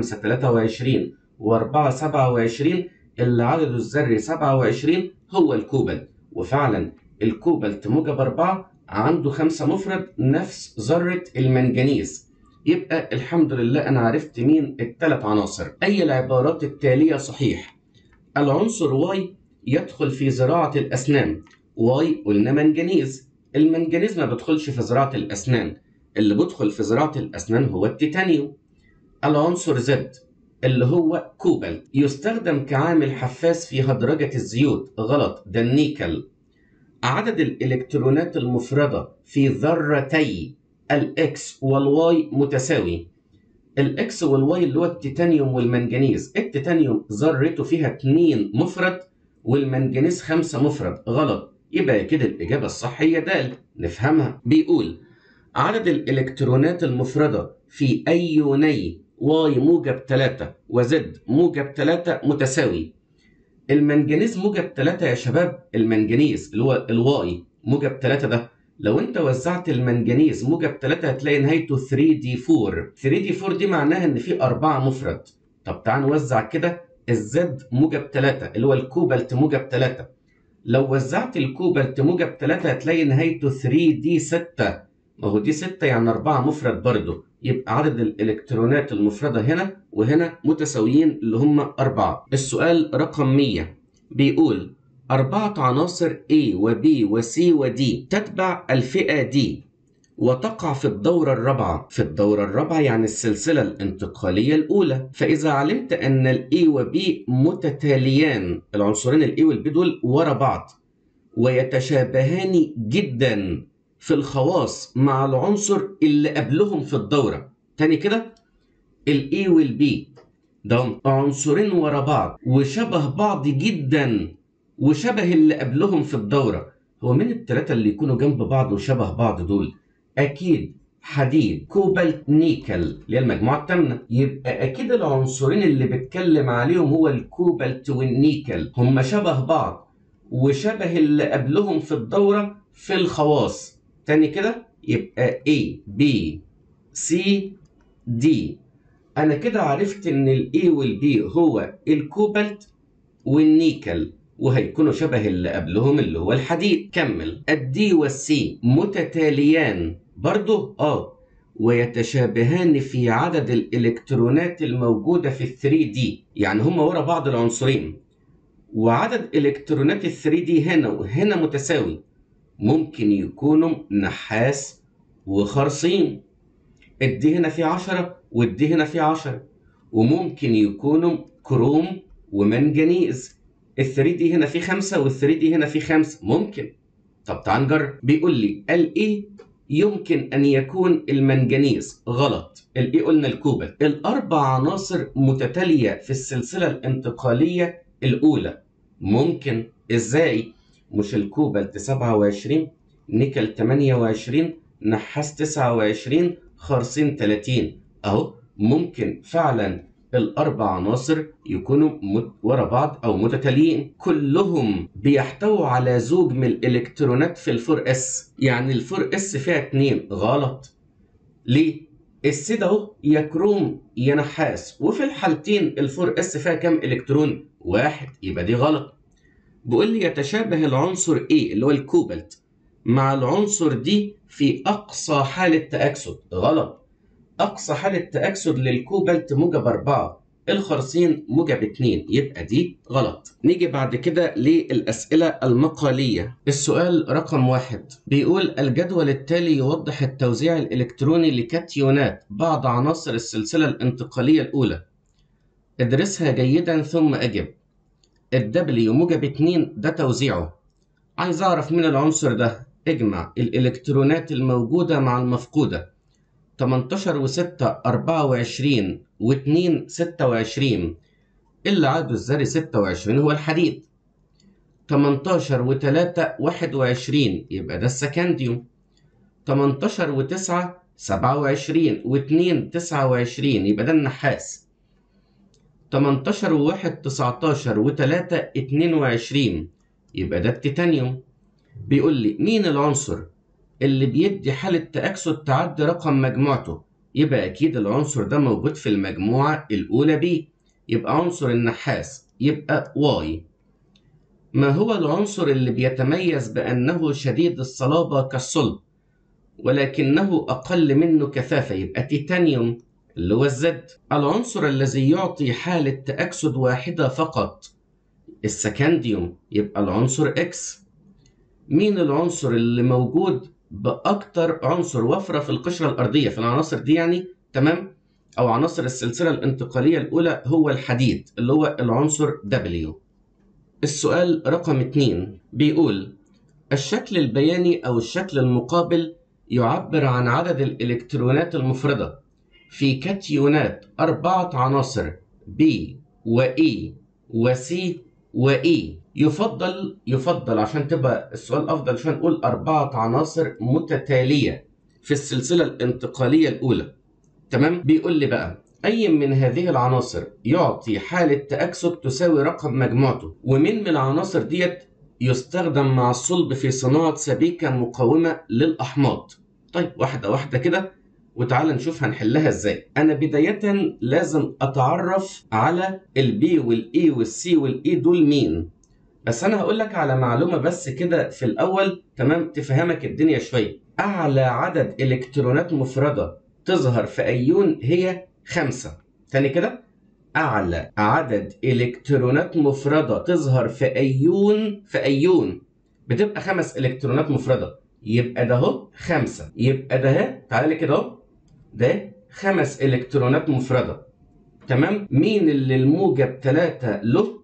23 و4 27 اللي عدده الذري 27 هو الكوبالت وفعلا الكوبالت موجب 4 عنده خمسة مفرد نفس ذرة المنجنيز يبقى الحمد لله أنا عرفت مين الثلاث عناصر أي العبارات التالية صحيح العنصر واي يدخل في زراعة الأسنان واي قلنا منجنيز المنجنيز ما بيدخلش في زراعة الأسنان اللي بيدخل في زراعة الأسنان هو التيتانيوم العنصر زد اللي هو كوبالت يستخدم كعامل حفاز في هدرجة الزيوت غلط ده النيكل عدد الإلكترونات المفردة في ذرتي الإكس والواي متساوي الإكس والواي اللي هو التيتانيوم والمنجنيز التيتانيوم ذرته فيها 2 مفرد والمنجنيز 5 مفرد غلط يبقى كده الإجابة الصح هي د نفهمها بيقول عدد الإلكترونات المفردة في أيوني واي موجب 3 وزد موجب 3 متساوي المنجنيز موجب 3 يا شباب المنجنيز اللي هو الواي موجب 3 ده لو انت وزعت المنجنيز موجب 3 هتلاقي نهايته 3 دي 4 3 دي 4 دي معناها ان في 4 مفرد طب تعال نوزع كده الزد موجب 3 اللي هو الكوبالت موجب 3 لو وزعت الكوبالت موجب 3 هتلاقي نهايته 3 دي 6 ما هو دي 6 يعني 4 مفرد برضه يبقى عدد الإلكترونات المفردة هنا وهنا متساويين اللي هم أربعة السؤال رقم 100 بيقول أربعة عناصر A و B و C و D تتبع الفئة D وتقع في الدورة الرابعة في الدورة الرابعة يعني السلسلة الانتقالية الأولى فإذا علمت أن ال A و B متتاليان العنصرين ال A وال B دول ورا بعض ويتشابهان جدا في الخواص مع العنصر اللي قبلهم في الدورة تاني كده ال A وال B ده عنصرين ورا بعض وشبه بعض جدا وشبه اللي قبلهم في الدورة هو مين التلاتة اللي يكونوا جنب بعض وشبه بعض دول أكيد حديد كوبالت نيكل اللي هي المجموعة الثامنة يبقى أكيد العنصرين اللي بتكلم عليهم هو الكوبالت والنيكل هم شبه بعض وشبه اللي قبلهم في الدورة في الخواص تاني كده يبقى A B C D أنا كده عرفت إن ال A وال B هو الكوبالت والنيكل وهيكونوا شبه اللي قبلهم اللي هو الحديد كمل الدي والسي متتاليان برضه اه ويتشابهان في عدد الالكترونات الموجوده في ال 3 دي يعني هم ورا بعض العنصرين وعدد الكترونات ال 3 دي هنا وهنا متساوي ممكن يكونوا نحاس وخرصين الدي هنا فيه 10 والدي هنا فيه 10 وممكن يكونوا كروم ومنجنيز ال 3 دي هنا فيه 5 وال 3 دي هنا فيه 5 ممكن طب تعال نجرب بيقول لي الايه يمكن ان يكون المنجنيز غلط الايه قلنا الكوبل الاربع عناصر متتاليه في السلسله الانتقاليه الاولى ممكن ازاي مش الكوبالت 27 نيكل 28 نحاس 29 خرسين 30 اهو ممكن فعلا الاربع عناصر يكونوا مت... ورا بعض او متتاليين كلهم بيحتووا على زوج من الالكترونات في الفور اس يعني الفور اس فيها اتنين غلط ليه السي ده اهو يا كروم يا نحاس وفي الحالتين الفور اس فيها كام الكترون واحد يبقى دي غلط بيقول لي يتشابه العنصر A اللي هو الكوبالت مع العنصر دي في أقصى حالة تأكسد غلط أقصى حالة تأكسد للكوبالت موجب 4 الخرسين موجب 2 يبقى دي غلط نيجي بعد كده للأسئلة المقالية السؤال رقم واحد بيقول الجدول التالي يوضح التوزيع الإلكتروني لكاتيونات بعض عناصر السلسلة الانتقالية الأولى ادرسها جيدا ثم أجب الدبليو موجب 2 ده توزيعه عايز أعرف من العنصر ده اجمع الإلكترونات الموجودة مع المفقودة 18 و6 24 و2 26 اللي عدده الذري 26 هو الحديد 18 و3 21 يبقى ده السكنديوم 18 و9 27 و2 29 يبقى ده النحاس 18 و1 19 و3 22 يبقى ده التيتانيوم بيقول لي مين العنصر اللي بيدي حالة تأكسد تعدي رقم مجموعته يبقى أكيد العنصر ده موجود في المجموعة الأولى بي يبقى عنصر النحاس يبقى واي ما هو العنصر اللي بيتميز بأنه شديد الصلابة كالصلب ولكنه أقل منه كثافة يبقى تيتانيوم اللي هو الزد العنصر الذي يعطي حالة تأكسد واحدة فقط السكنديوم يبقى العنصر إكس مين العنصر اللي موجود بأكتر عنصر وفرة في القشرة الأرضية في العناصر دي يعني تمام أو عناصر السلسلة الانتقالية الأولى هو الحديد اللي هو العنصر W السؤال رقم 2 بيقول الشكل البياني أو الشكل المقابل يعبر عن عدد الإلكترونات المفردة في كاتيونات أربعة عناصر B و E و C و E يفضل يفضل عشان تبقى السؤال أفضل شوية نقول أربعة عناصر متتالية في السلسلة الانتقالية الأولى تمام بيقول لي بقى أي من هذه العناصر يعطي حالة تأكسد تساوي رقم مجموعته ومن من العناصر ديت يستخدم مع الصلب في صناعة سبيكة مقاومة للأحماض طيب واحدة واحدة كده وتعالى نشوف هنحلها ازاي انا بداية لازم اتعرف على البي والاي والسي والاي دول مين بس انا هقول لك على معلومة بس كده في الاول تمام تفهمك الدنيا شوية اعلى عدد الكترونات مفردة تظهر في ايون هي خمسة تاني كده اعلى عدد الكترونات مفردة تظهر في ايون في ايون بتبقى خمس الكترونات مفردة يبقى ده اهو خمسة يبقى ده اهي تعالى لي كده اهو ده خمس الكترونات مفردة تمام مين اللي الموجب تلاتة له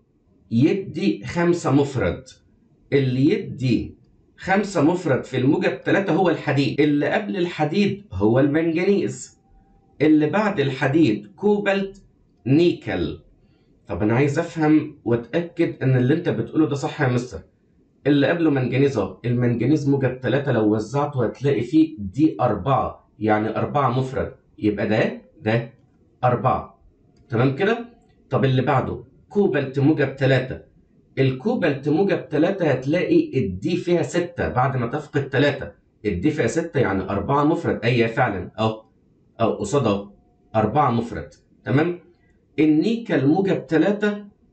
يدي خمسة مفرد اللي يدي خمسة مفرد في الموجب تلاتة هو الحديد اللي قبل الحديد هو المنجنيز اللي بعد الحديد كوبالت نيكل طب انا عايز افهم واتاكد ان اللي انت بتقوله ده صح يا مستر اللي قبله منجنيز اهو المنجنيز موجب 3 لو وزعته هتلاقي فيه دي 4 يعني 4 مفرد يبقى ده ده 4 تمام كده طب اللي بعده كوبالت موجب 3 الكوبالت موجب 3 هتلاقي الدي فيها 6 بعد ما تفقد 3 الدي فيها 6 يعني 4 مفرد اي فعلا اهو او قصاد اهو 4 مفرد تمام النيكل موجب 3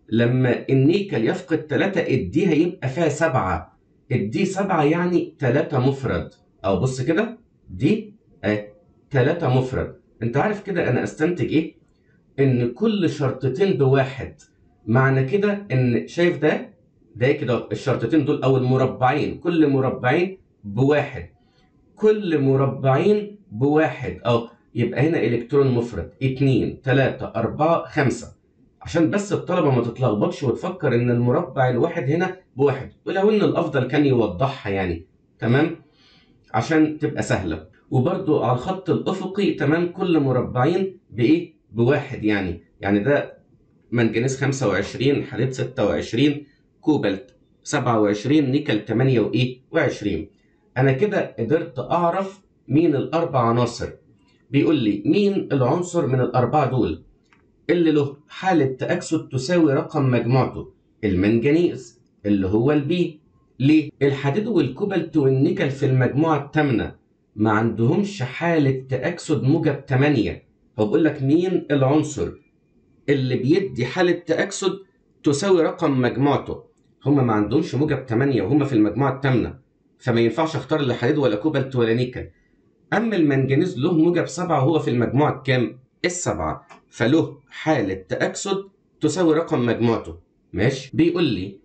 لما النيكل يفقد 3 الدي هيبقى فيها 7 الدي 7 يعني 3 مفرد او بص كده دي اه 3 مفرد انت عارف كده انا استنتج ايه ان كل شرطتين بواحد معنى كده ان شايف ده ده كده الشرطتين دول او المربعين كل مربعين بواحد كل مربعين بواحد اه يبقى هنا الكترون مفرد 2 3 4 5 عشان بس الطلبه ما تتلخبطش وتفكر ان المربع الواحد هنا بواحد ولو ان الافضل كان يوضحها يعني تمام عشان تبقى سهله وبرده على الخط الافقي تمام كل مربعين بايه بواحد يعني يعني ده منجنيز 25 حديد 26 كوبالت 27 نيكل 8 وايه و20 انا كده قدرت اعرف مين الاربع عناصر بيقول لي مين العنصر من الاربعه دول اللي له حالة تأكسد تساوي رقم مجموعته المنجنيز اللي هو البي ليه؟ الحديد والكوبالت والنيكل في المجموعة الثامنة ما عندهمش حالة تأكسد موجب 8 هو بيقول لك مين العنصر اللي بيدي حالة تأكسد تساوي رقم مجموعته هما ما عندهمش موجب 8 وهما في المجموعة الثامنة فما ينفعش اختار لا حديد ولا كوبالت ولا نيكل أما المنجنيز له موجب 7 وهو في المجموعة الكام؟ السبعة فله حالة تأكسد تساوي رقم مجموعته ماشي بيقول لي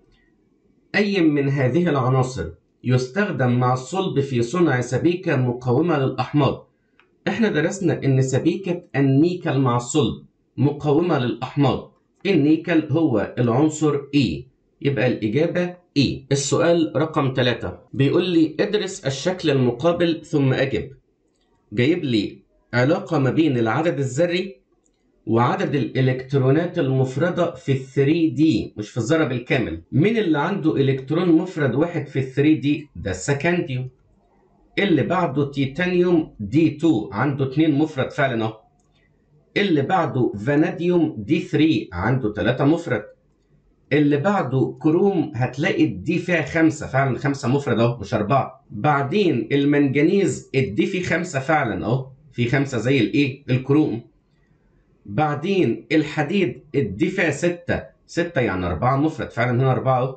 أي من هذه العناصر يستخدم مع الصلب في صنع سبيكة مقاومة للأحماض احنا درسنا ان سبيكة النيكل مع الصلب مقاومة للأحماض النيكل هو العنصر E يبقى الإجابة E السؤال رقم 3 بيقول لي ادرس الشكل المقابل ثم أجب جايب لي علاقة ما بين العدد الذري وعدد الإلكترونات المفردة في ال 3 دي مش في الذرة بالكامل مين اللي عنده إلكترون مفرد واحد في ال 3 دي ده السكنديوم اللي بعده تيتانيوم دي 2 عنده 2 مفرد فعلا اهو اللي بعده فاناديوم دي 3 عنده 3 مفرد اللي بعده كروم هتلاقي الدي فيها خمسة فعلا خمسة مفرد اهو مش أربعة بعدين المنجنيز الدي فيه خمسة فعلا اهو في خمسة زي الايه الكروم بعدين الحديد الدي فيها ستة ستة يعني أربعة مفرد فعلا هنا أربعة اهو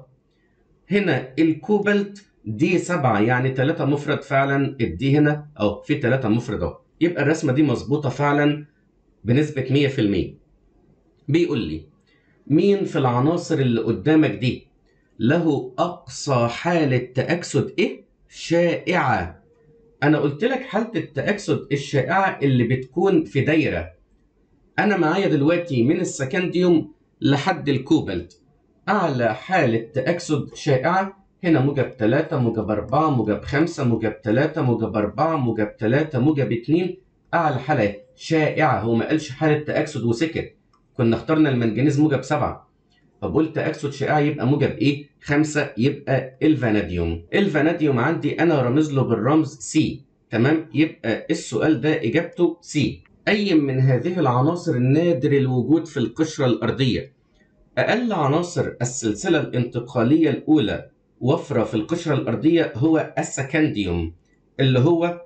هنا الكوبالت دي سبعة يعني تلاتة مفرد فعلا الدي هنا اهو في تلاتة مفرد اهو يبقى الرسمة دي مظبوطة فعلا بنسبة مية في المية بيقول لي مين في العناصر اللي قدامك دي له أقصى حالة تأكسد إيه؟ شائعة أنا قلت لك حالة التأكسد الشائعة اللي بتكون في دايرة أنا معايا دلوقتي من السكنديوم لحد الكوبالت أعلى حالة تأكسد شائعة هنا موجب 3 موجب 4 موجب 5 موجب 3 موجب 4 موجب 3 موجب 2 أعلى حالة شائعة هو ما قالش حالة تأكسد وسكت كنا اخترنا المنجنيز موجب 7 طب قلت اكسد شائعة يبقى موجب ايه؟ 5 يبقى الفاناديوم الفاناديوم عندي انا رامز له بالرمز سي تمام يبقى السؤال ده اجابته سي اي من هذه العناصر النادر الوجود في القشرة الارضية اقل عناصر السلسلة الانتقالية الاولى وفرة في القشرة الارضية هو السكنديوم اللي هو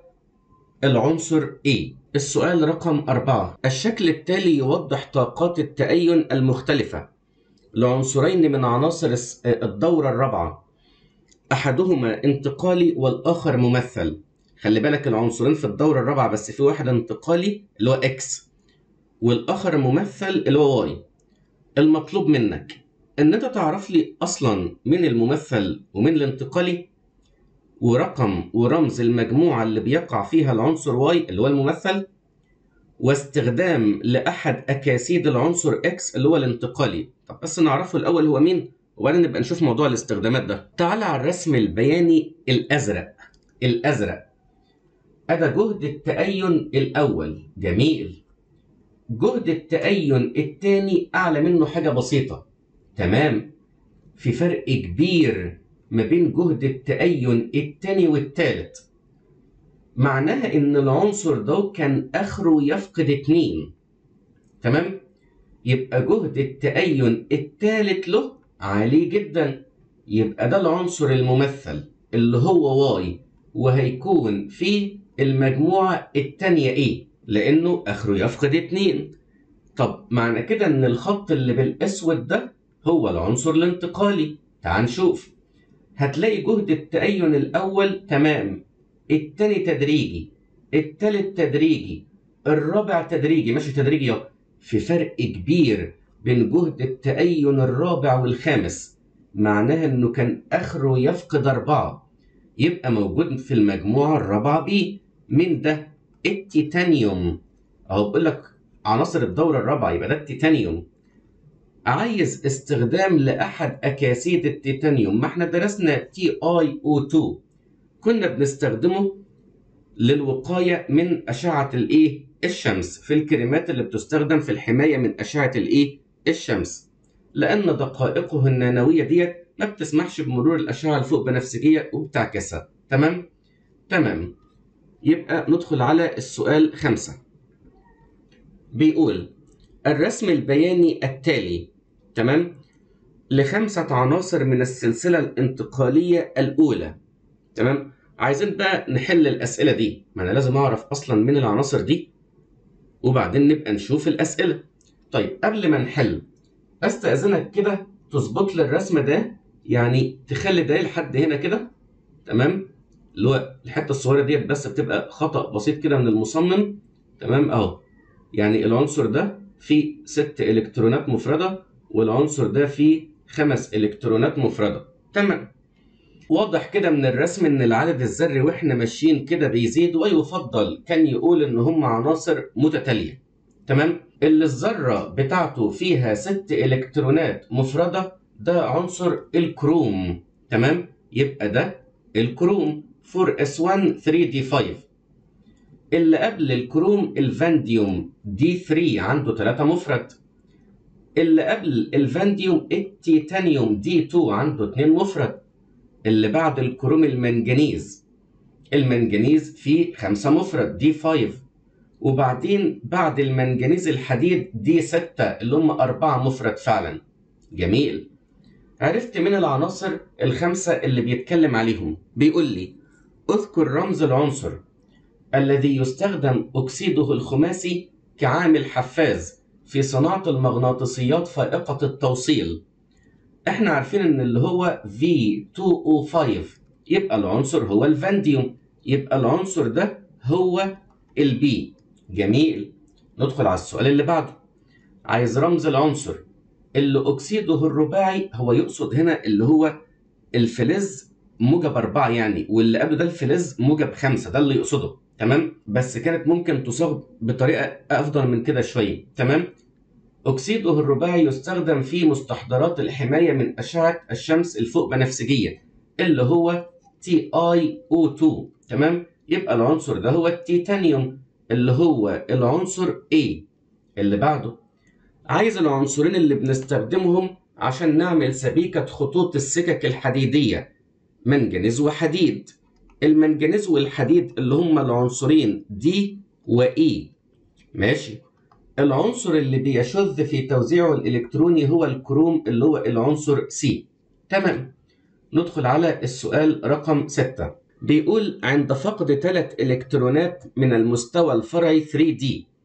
العنصر A السؤال رقم أربعة الشكل التالي يوضح طاقات التأين المختلفة لعنصرين من عناصر الدورة الرابعة أحدهما انتقالي والآخر ممثل خلي بالك العنصرين في الدورة الرابعة بس في واحد انتقالي اللي هو X والآخر ممثل اللي هو Y المطلوب منك إن أنت تعرف لي أصلا مين الممثل ومين الانتقالي ورقم ورمز المجموعة اللي بيقع فيها العنصر Y اللي هو الممثل واستخدام لأحد أكاسيد العنصر X اللي هو الانتقالي طب بس نعرفه الأول هو مين وبعدين نبقى نشوف موضوع الاستخدامات ده تعال على الرسم البياني الأزرق الأزرق أدا جهد التأين الأول جميل جهد التأين الثاني أعلى منه حاجة بسيطة تمام في فرق كبير ما بين جهد التأين التاني والتالت معناها إن العنصر ده كان آخره يفقد اتنين تمام؟ يبقى جهد التأين التالت له عالي جدا يبقى ده العنصر الممثل اللي هو واي وهيكون في المجموعة التانية ايه لأنه آخره يفقد اتنين طب معنى كده إن الخط اللي بالأسود ده هو العنصر الانتقالي تعال نشوف هتلاقي جهد التأين الأول تمام التاني تدريجي التالت تدريجي الرابع تدريجي ماشي تدريجي اهو في فرق كبير بين جهد التأين الرابع والخامس معناها انه كان اخره يفقد اربعة يبقى موجود في المجموعة الرابعة بي من ده التيتانيوم اهو بقول لك عناصر الدورة الرابعة يبقى ده التيتانيوم عايز استخدام لأحد أكاسيد التيتانيوم ما احنا درسنا تي اي او 2 كنا بنستخدمه للوقاية من أشعة الإيه؟ الشمس في الكريمات اللي بتستخدم في الحماية من أشعة الإيه؟ الشمس لأن دقائقه النانوية ديت ما بتسمحش بمرور الأشعة الفوق بنفسجية وبتعكسها تمام؟ تمام يبقى ندخل على السؤال خمسة بيقول الرسم البياني التالي تمام لخمسة عناصر من السلسلة الانتقالية الأولى تمام عايزين بقى نحل الأسئلة دي ما أنا لازم أعرف أصلا من العناصر دي وبعدين نبقى نشوف الأسئلة طيب قبل ما نحل أستأذنك كده تظبط لي الرسم ده يعني تخلي ده لحد هنا كده تمام اللي هو الحتة الصغيرة ديت بس بتبقى خطأ بسيط كده من المصمم تمام أهو يعني العنصر ده فيه ست إلكترونات مفردة والعنصر ده فيه خمس إلكترونات مفردة تمام واضح كده من الرسم ان العدد الذري واحنا ماشيين كده بيزيد ويفضل كان يقول ان هم عناصر متتاليه تمام اللي الذره بتاعته فيها ست الكترونات مفرده ده عنصر الكروم تمام يبقى ده الكروم 4s1 3d5 اللي قبل الكروم الفانديوم دي 3 عنده 3 مفرد اللي قبل الفانديوم التيتانيوم دي 2 عنده 2 مفرد اللي بعد الكروم المنجنيز المنجنيز فيه خمسة مفرد دي 5 وبعدين بعد المنجنيز الحديد دي 6 اللي هم أربعة مفرد فعلا جميل عرفت من العناصر الخمسة اللي بيتكلم عليهم بيقول لي اذكر رمز العنصر الذي يستخدم أكسيده الخماسي كعامل حفاز في صناعة المغناطيسيات فائقة التوصيل احنا عارفين ان اللي هو V2O5 يبقى العنصر هو الفانديوم يبقى العنصر ده هو البي جميل ندخل على السؤال اللي بعده عايز رمز العنصر اللي اكسيده الرباعي هو يقصد هنا اللي هو الفلز موجب أربعة يعني واللي قبله ده الفلز موجب خمسة ده اللي يقصده تمام بس كانت ممكن تصاغ بطريقة أفضل من كده شوية تمام أكسيده الرباعي يستخدم في مستحضرات الحماية من أشعة الشمس الفوق بنفسجية اللي هو TiO2 تمام يبقى العنصر ده هو التيتانيوم اللي هو العنصر A اللي بعده عايز العنصرين اللي بنستخدمهم عشان نعمل سبيكة خطوط السكك الحديدية منجنيز وحديد المنجنيز والحديد اللي هما العنصرين D و E ماشي العنصر اللي بيشذ في توزيعه الإلكتروني هو الكروم اللي هو العنصر C تمام ندخل على السؤال رقم 6 بيقول عند فقد ثلاث إلكترونات من المستوى الفرعي 3D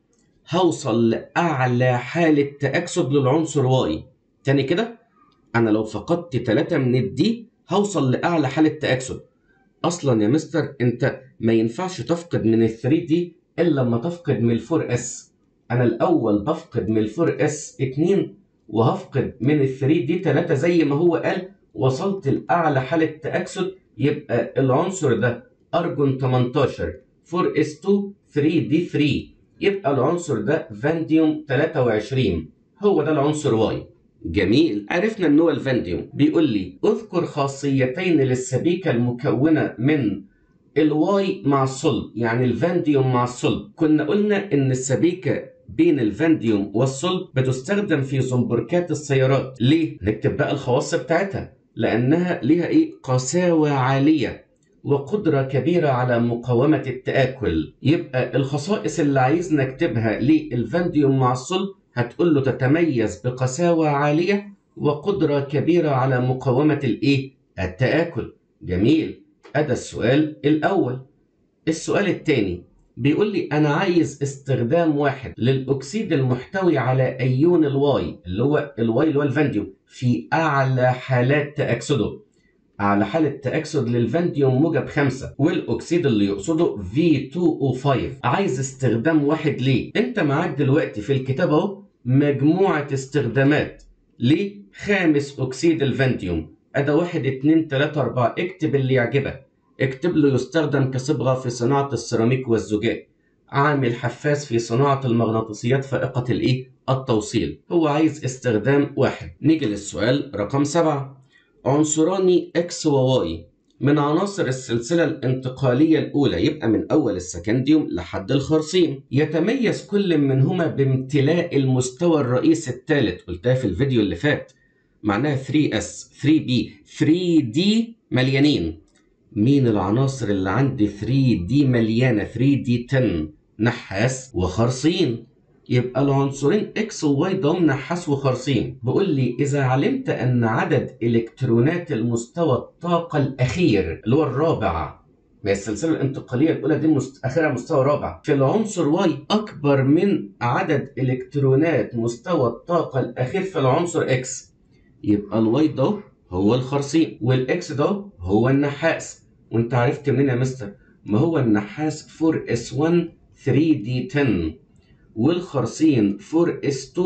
هوصل لأعلى حالة تأكسد للعنصر Y تاني كده أنا لو فقدت ثلاثة من الدي هوصل لأعلى حالة تأكسد أصلا يا مستر أنت ما ينفعش تفقد من ال 3 دي إلا لما تفقد من ال 4 اس أنا الأول بفقد من ال 4 اس 2 وهفقد من ال 3 دي 3 زي ما هو قال وصلت لأعلى حالة تأكسد يبقى العنصر ده أرجون 18 4 اس 2 3 دي 3 يبقى العنصر ده فانديوم 23 هو ده العنصر واي جميل عرفنا ان هو الفانديوم بيقول لي اذكر خاصيتين للسبيكة المكونة من الواي مع الصلب يعني الفانديوم مع الصلب كنا قلنا ان السبيكة بين الفانديوم والصلب بتستخدم في زنبركات السيارات ليه نكتب بقى الخواص بتاعتها لانها ليها ايه قساوة عالية وقدرة كبيرة على مقاومة التآكل يبقى الخصائص اللي عايز نكتبها للفانديوم مع الصلب هتقول له تتميز بقساوة عالية وقدرة كبيرة على مقاومة الإيه؟ التآكل. جميل. أدا السؤال الأول. السؤال الثاني بيقول لي انا عايز استخدام واحد للاكسيد المحتوي على ايون الواي اللي هو الواي اللي هو الفانديوم في اعلى حالات تاكسده على حالة تأكسد للفانديوم موجب 5 والأكسيد اللي يقصده V2O5 عايز استخدام واحد ليه؟ أنت معاك دلوقتي في الكتاب أهو مجموعة استخدامات لخامس أكسيد الفانديوم أدا واحد اتنين تلاتة أربعة اكتب اللي يعجبك اكتب له يستخدم كصبغة في صناعة السيراميك والزجاج عامل حفاز في صناعة المغناطيسيات فائقة الإيه؟ التوصيل هو عايز استخدام واحد نيجي للسؤال رقم سبعة عنصران X و Y من عناصر السلسلة الانتقالية الأولى يبقى من أول السكنديوم لحد الخرسيم يتميز كل منهما بامتلاء المستوى الرئيسي الثالث قلتها في الفيديو اللي فات معناها 3S 3B 3D مليانين مين العناصر اللي عندي 3D مليانة 3D 10 نحاس وخرسين يبقى العنصرين X و Y ضمن نحاس وخرسين بيقول لي إذا علمت أن عدد إلكترونات المستوى الطاقة الأخير اللي هو الرابع ما هي السلسلة الانتقالية الأولى دي مست... آخرها مستوى رابع في العنصر Y أكبر من عدد إلكترونات مستوى الطاقة الأخير في العنصر X يبقى الواي ده هو الخرسين والإكس ده هو النحاس وأنت عرفت منين يا مستر؟ ما هو النحاس 4S1 3D10 والخرسين 4S2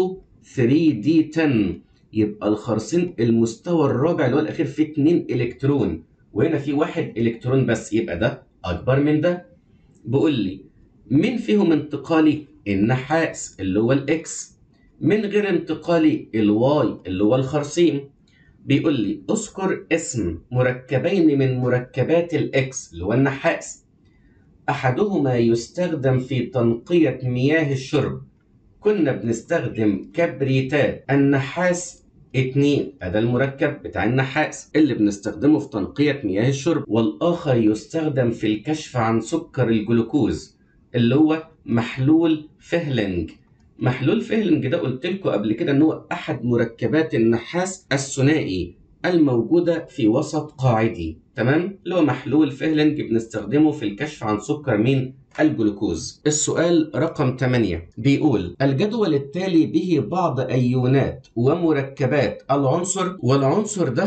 3D10 يبقى الخرسين المستوى الرابع اللي هو الأخير فيه 2 إلكترون وهنا في واحد إلكترون بس يبقى ده أكبر من ده بقول لي مين فيهم انتقالي؟ النحاس اللي هو الإكس من غير انتقالي الواي اللي هو الخرسين بيقول لي اذكر اسم مركبين من مركبات الإكس اللي هو النحاس أحدهما يستخدم في تنقية مياه الشرب كنا بنستخدم كبريتات النحاس اتنين ده المركب بتاع النحاس اللي بنستخدمه في تنقية مياه الشرب والآخر يستخدم في الكشف عن سكر الجلوكوز اللي هو محلول فهلنج محلول فهلنج ده قلت لكم قبل كده ان هو احد مركبات النحاس الثنائي الموجودة في وسط قاعدي تمام اللي هو محلول فهلنج بنستخدمه في الكشف عن سكر مين الجلوكوز السؤال رقم 8 بيقول الجدول التالي به بعض أيونات ومركبات العنصر والعنصر ده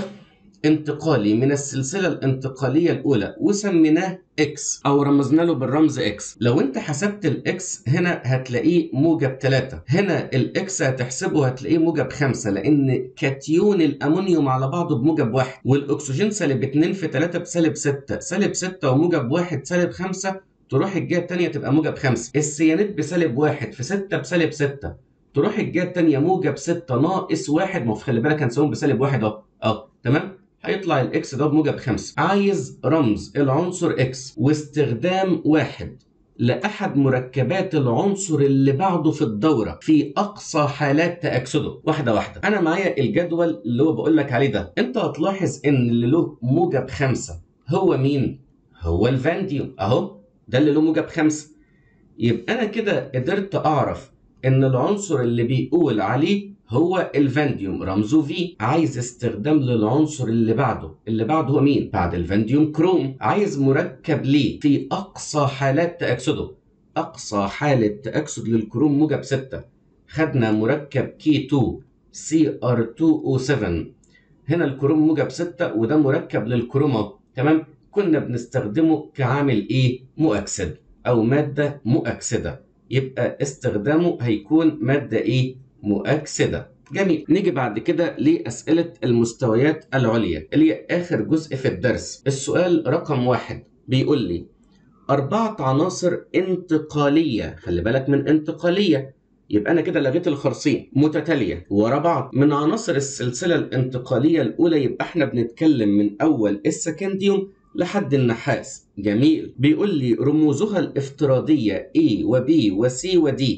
انتقالي من السلسلة الانتقالية الأولى وسميناه X أو رمزنا له بالرمز X لو أنت حسبت الإكس هنا هتلاقيه موجب 3 هنا الإكس هتحسبه هتلاقيه موجب 5 لأن كاتيون الأمونيوم على بعضه بموجب 1 والأكسجين سالب 2 في 3 بسالب 6 سالب 6 وموجب 1 سالب 5 تروح الجهة التانية تبقى موجب 5 السيانات بسالب 1 في 6 بسالب 6 تروح الجهة التانية موجب 6 ناقص 1 ما خلي بالك هنساويهم بسالب 1 أهو أهو تمام هيطلع الاكس ده بموجب 5 عايز رمز العنصر اكس واستخدام واحد لأحد مركبات العنصر اللي بعده في الدورة في أقصى حالات تأكسده واحدة واحدة أنا معايا الجدول اللي هو بقول لك عليه ده أنت هتلاحظ إن اللي له موجب خمسة هو مين؟ هو الفانديوم أهو ده اللي له موجب خمسة يبقى أنا كده قدرت أعرف إن العنصر اللي بيقول عليه هو الفانديوم رمزه في عايز استخدام للعنصر اللي بعده اللي بعده هو مين بعد الفانديوم كروم عايز مركب ليه في اقصى حالات تاكسده اقصى حاله تاكسد للكروم موجب 6 خدنا مركب كي 2 سي ار 2 او 7 هنا الكروم موجب 6 وده مركب للكروم تمام كنا بنستخدمه كعامل ايه مؤكسد او ماده مؤكسده يبقى استخدامه هيكون ماده ايه مؤكسدة جميل نيجي بعد كده لأسئلة المستويات العليا اللي هي آخر جزء في الدرس السؤال رقم واحد بيقول لي أربعة عناصر انتقالية خلي بالك من انتقالية يبقى أنا كده لغيت الخرسين متتالية ورا بعض من عناصر السلسلة الانتقالية الأولى يبقى احنا بنتكلم من أول السكنديوم لحد النحاس جميل بيقول لي رموزها الافتراضية A و B و C و D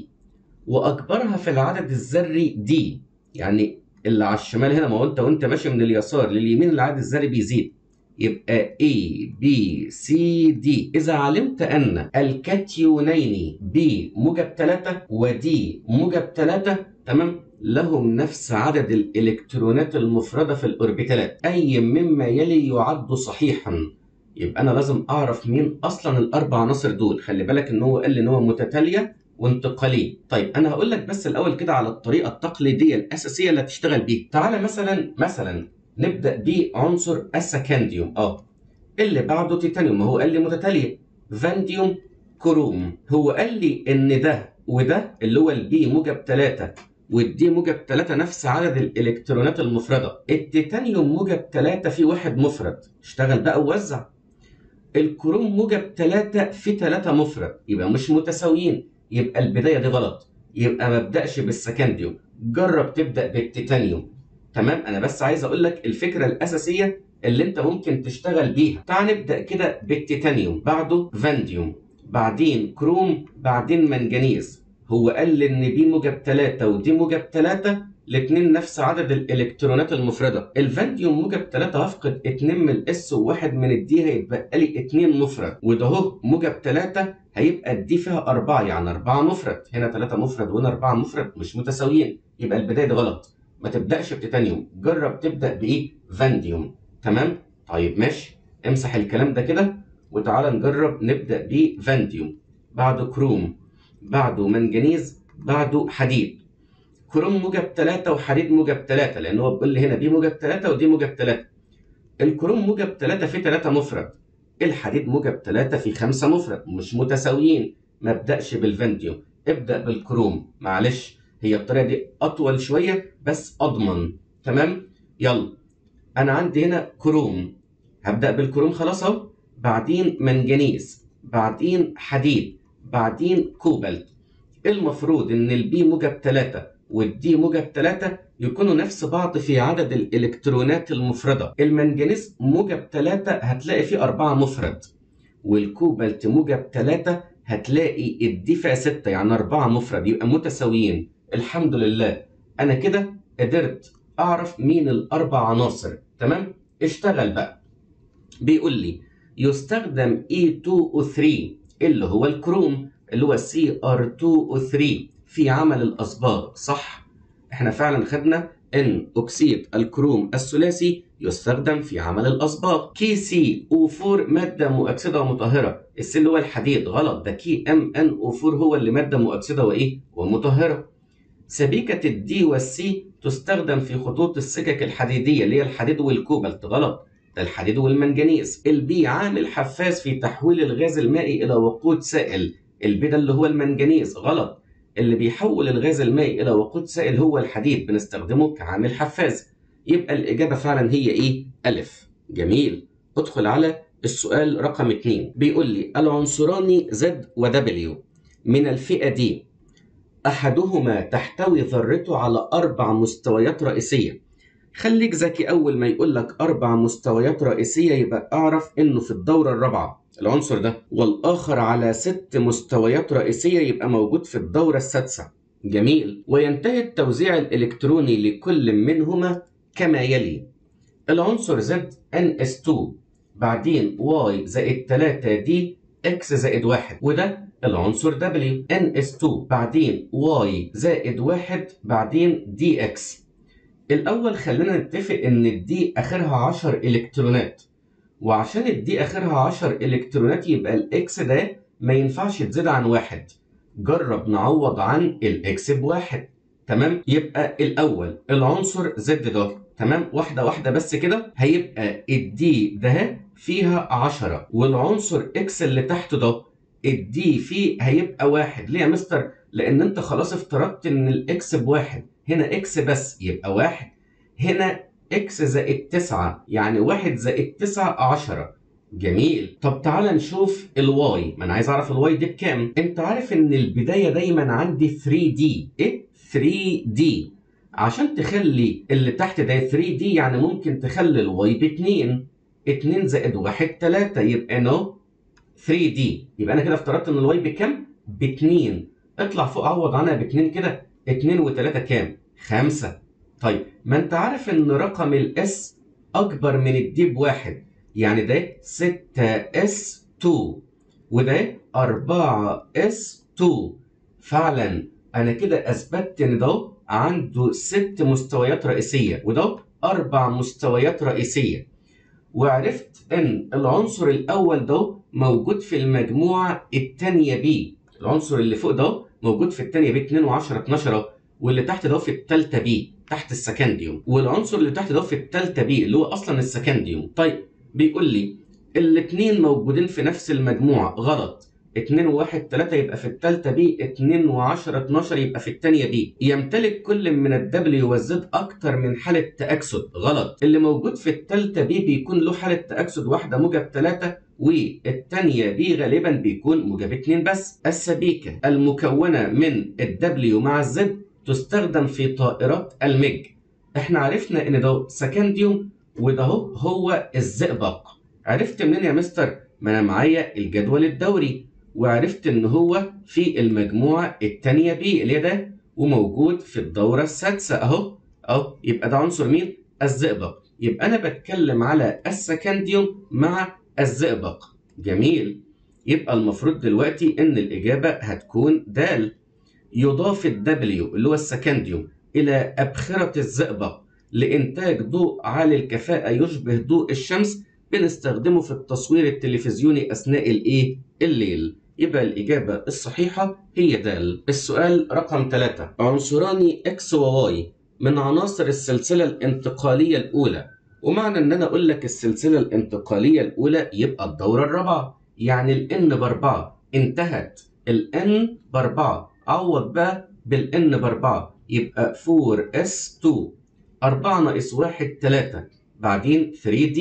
واكبرها في العدد الذري دي يعني اللي على الشمال هنا ما هو انت وانت ماشي من اليسار لليمين العدد الذري بيزيد يبقى A B C D إذا علمت أن الكاتيونين B موجب 3 و D موجب 3 تمام لهم نفس عدد الإلكترونات المفردة في الأوربيتالات أي مما يلي يعد صحيحا يبقى انا لازم اعرف مين اصلا الاربع عناصر دول خلي بالك ان هو قال لي ان هو متتاليه وانتقاليه طيب انا هقول لك بس الاول كده على الطريقه التقليديه الاساسيه اللي هتشتغل بيها تعالى مثلا مثلا نبدا بعنصر السكنديوم اه اللي بعده تيتانيوم هو قال لي متتاليه فانديوم كروم هو قال لي ان ده وده اللي هو البي موجب 3 والدي موجب 3 نفس عدد الالكترونات المفرده التيتانيوم موجب 3 في واحد مفرد اشتغل بقى ووزع الكروم موجب 3 في 3 مفرد يبقى مش متساويين يبقى البدايه دي غلط يبقى ما ابداش بالسكنديوم جرب تبدا بالتيتانيوم تمام انا بس عايز اقول لك الفكره الاساسيه اللي انت ممكن تشتغل بيها تعال نبدا كده بالتيتانيوم بعده فانديوم بعدين كروم بعدين منجنيز هو قال لي ان بي موجب 3 ودي موجب 3 الاثنين نفس عدد الالكترونات المفرده الفانديوم موجب 3 هفقد 2 من الاس وواحد من الدي هيتبقى لي 2 مفرد وده اهو موجب 3 هيبقى الدي فيها 4 يعني 4 مفرد هنا 3 مفرد وهنا 4 مفرد مش متساويين يبقى البدايه دي غلط ما تبداش بتيتانيوم جرب تبدا بايه فانديوم تمام طيب ماشي امسح الكلام ده كده وتعالى نجرب نبدا بفانديوم بعده كروم بعده منجنيز بعده حديد كروم موجب 3 وحديد موجب 3 لان هو بيقول لي هنا دي موجب 3 ودي موجب 3 الكروم موجب 3 في 3 مفرد الحديد موجب 3 في 5 مفرد مش متساويين ما ابداش بالفانديوم ابدا بالكروم معلش هي الطريقه دي اطول شويه بس اضمن تمام يلا انا عندي هنا كروم هبدا بالكروم خلاص اهو بعدين منجنيز بعدين حديد بعدين كوبالت المفروض ان البي موجب 3 والدي موجب 3 يكونوا نفس بعض في عدد الالكترونات المفرده المنجنيز موجب 3 هتلاقي فيه 4 مفرد والكوبالت موجب 3 هتلاقي الدي فيها 6 يعني 4 مفرد يبقى متساويين الحمد لله انا كده قدرت اعرف مين الاربع عناصر تمام اشتغل بقى بيقول لي يستخدم E2O3 اللي هو الكروم اللي هو CR2O3 في عمل الأصباغ صح احنا فعلا خدنا ان اكسيد الكروم الثلاثي يستخدم في عمل الاصباغ كي سي او 4 ماده مؤكسده ومطهره السي اللي هو الحديد غلط ده كي ام ان او 4 هو اللي ماده مؤكسده وايه ومطهره سبيكه الدي والسي تستخدم في خطوط السكك الحديديه اللي هي الحديد والكوبالت غلط ده الحديد والمنجنيز البي عامل حفاز في تحويل الغاز المائي الى وقود سائل البي ده اللي هو المنجنيز غلط اللي بيحول الغاز المائي الى وقود سائل هو الحديد بنستخدمه كعامل حفاز يبقى الاجابه فعلا هي ايه الف جميل ادخل على السؤال رقم 2 بيقول لي العنصران Z و W من الفئه دي احدهما تحتوي ذرته على اربع مستويات رئيسيه خليك ذكي اول ما يقول لك اربع مستويات رئيسيه يبقى اعرف انه في الدوره الرابعه العنصر ده والاخر على ست مستويات رئيسيه يبقى موجود في الدوره السادسه جميل وينتهي التوزيع الالكتروني لكل منهما كما يلي العنصر Z NS2 بعدين Y زائد 3 دي X زائد 1 وده العنصر W NS2 بعدين Y زائد 1 بعدين DX الأول خلينا نتفق إن الدي آخرها 10 إلكترونات وعشان الدي آخرها 10 إلكترونات يبقى الإكس ده ما ينفعش تزيد عن واحد جرب نعوض عن الإكس بواحد تمام يبقى الأول العنصر زد ده تمام واحدة واحدة بس كده هيبقى الدي ده فيها 10 والعنصر إكس اللي تحت ده الدي فيه هيبقى واحد ليه يا مستر؟ لأن أنت خلاص افترضت إن الإكس بواحد هنا إكس بس يبقى واحد هنا إكس زائد تسعة يعني واحد زائد تسعة عشرة جميل طب تعالى نشوف الواي ما أنا عايز أعرف الواي دي بكام أنت عارف إن البداية دايما عندي 3 دي إيه 3 دي عشان تخلي اللي تحت ده 3 دي يعني ممكن تخلي الواي ب 2 2 زائد 1 3 يبقى نو 3 دي يبقى انا كده افترضت ان الواي بكام؟ ب 2 اطلع فوق عوض عنها ب 2 كده 2 و3 كام؟ 5 طيب ما انت عارف ان رقم الاس اكبر من الدي بواحد يعني ده 6 اس 2 وده 4 اس 2 فعلا انا كده اثبتت ان ده عنده ست مستويات رئيسيه وده اربع مستويات رئيسيه وعرفت ان العنصر الاول ده موجود في المجموعه الثانيه بي العنصر اللي فوق ده موجود في الثانيه بي 2 و10 12 واللي تحت ده في الثالثه بي تحت السكنديوم والعنصر اللي تحت ده في الثالثه بي اللي هو اصلا السكنديوم طيب بيقول لي الاثنين موجودين في نفس المجموعه غلط 2 و1 3 يبقى في الثالثه بي 2 و10 12 يبقى في الثانيه بي يمتلك كل من الدبليو والزد اكتر من حاله تاكسد غلط اللي موجود في الثالثه بي بيكون له حاله تاكسد واحده موجب 3 والثانيه بي غالبا بيكون موجب 2 بس السبيكه المكونه من الدبليو مع الزد تستخدم في طائرات المج احنا عرفنا ان ده سكنديوم وده هو الزئبق عرفت منين يا مستر ما انا معايا الجدول الدوري وعرفت ان هو في المجموعه الثانيه بي اللي ده وموجود في الدوره السادسه اهو اهو يبقى ده عنصر مين الزئبق يبقى انا بتكلم على السكنديوم مع الزئبق جميل يبقى المفروض دلوقتي ان الاجابه هتكون د يضاف الدبليو اللي هو السكنديوم الى ابخره الزئبق لانتاج ضوء عالي الكفاءه يشبه ضوء الشمس بنستخدمه في التصوير التلفزيوني اثناء الايه الليل يبقى الإجابة الصحيحة هي د السؤال رقم 3 عنصران X و Y من عناصر السلسلة الانتقالية الأولى ومعنى إن أنا أقول لك السلسلة الانتقالية الأولى يبقى الدورة الرابعة يعني ال N بأربعة انتهت ال N بأربعة عوض بقى بال N بأربعة يبقى 4S2 4 ناقص 1 3 بعدين 3D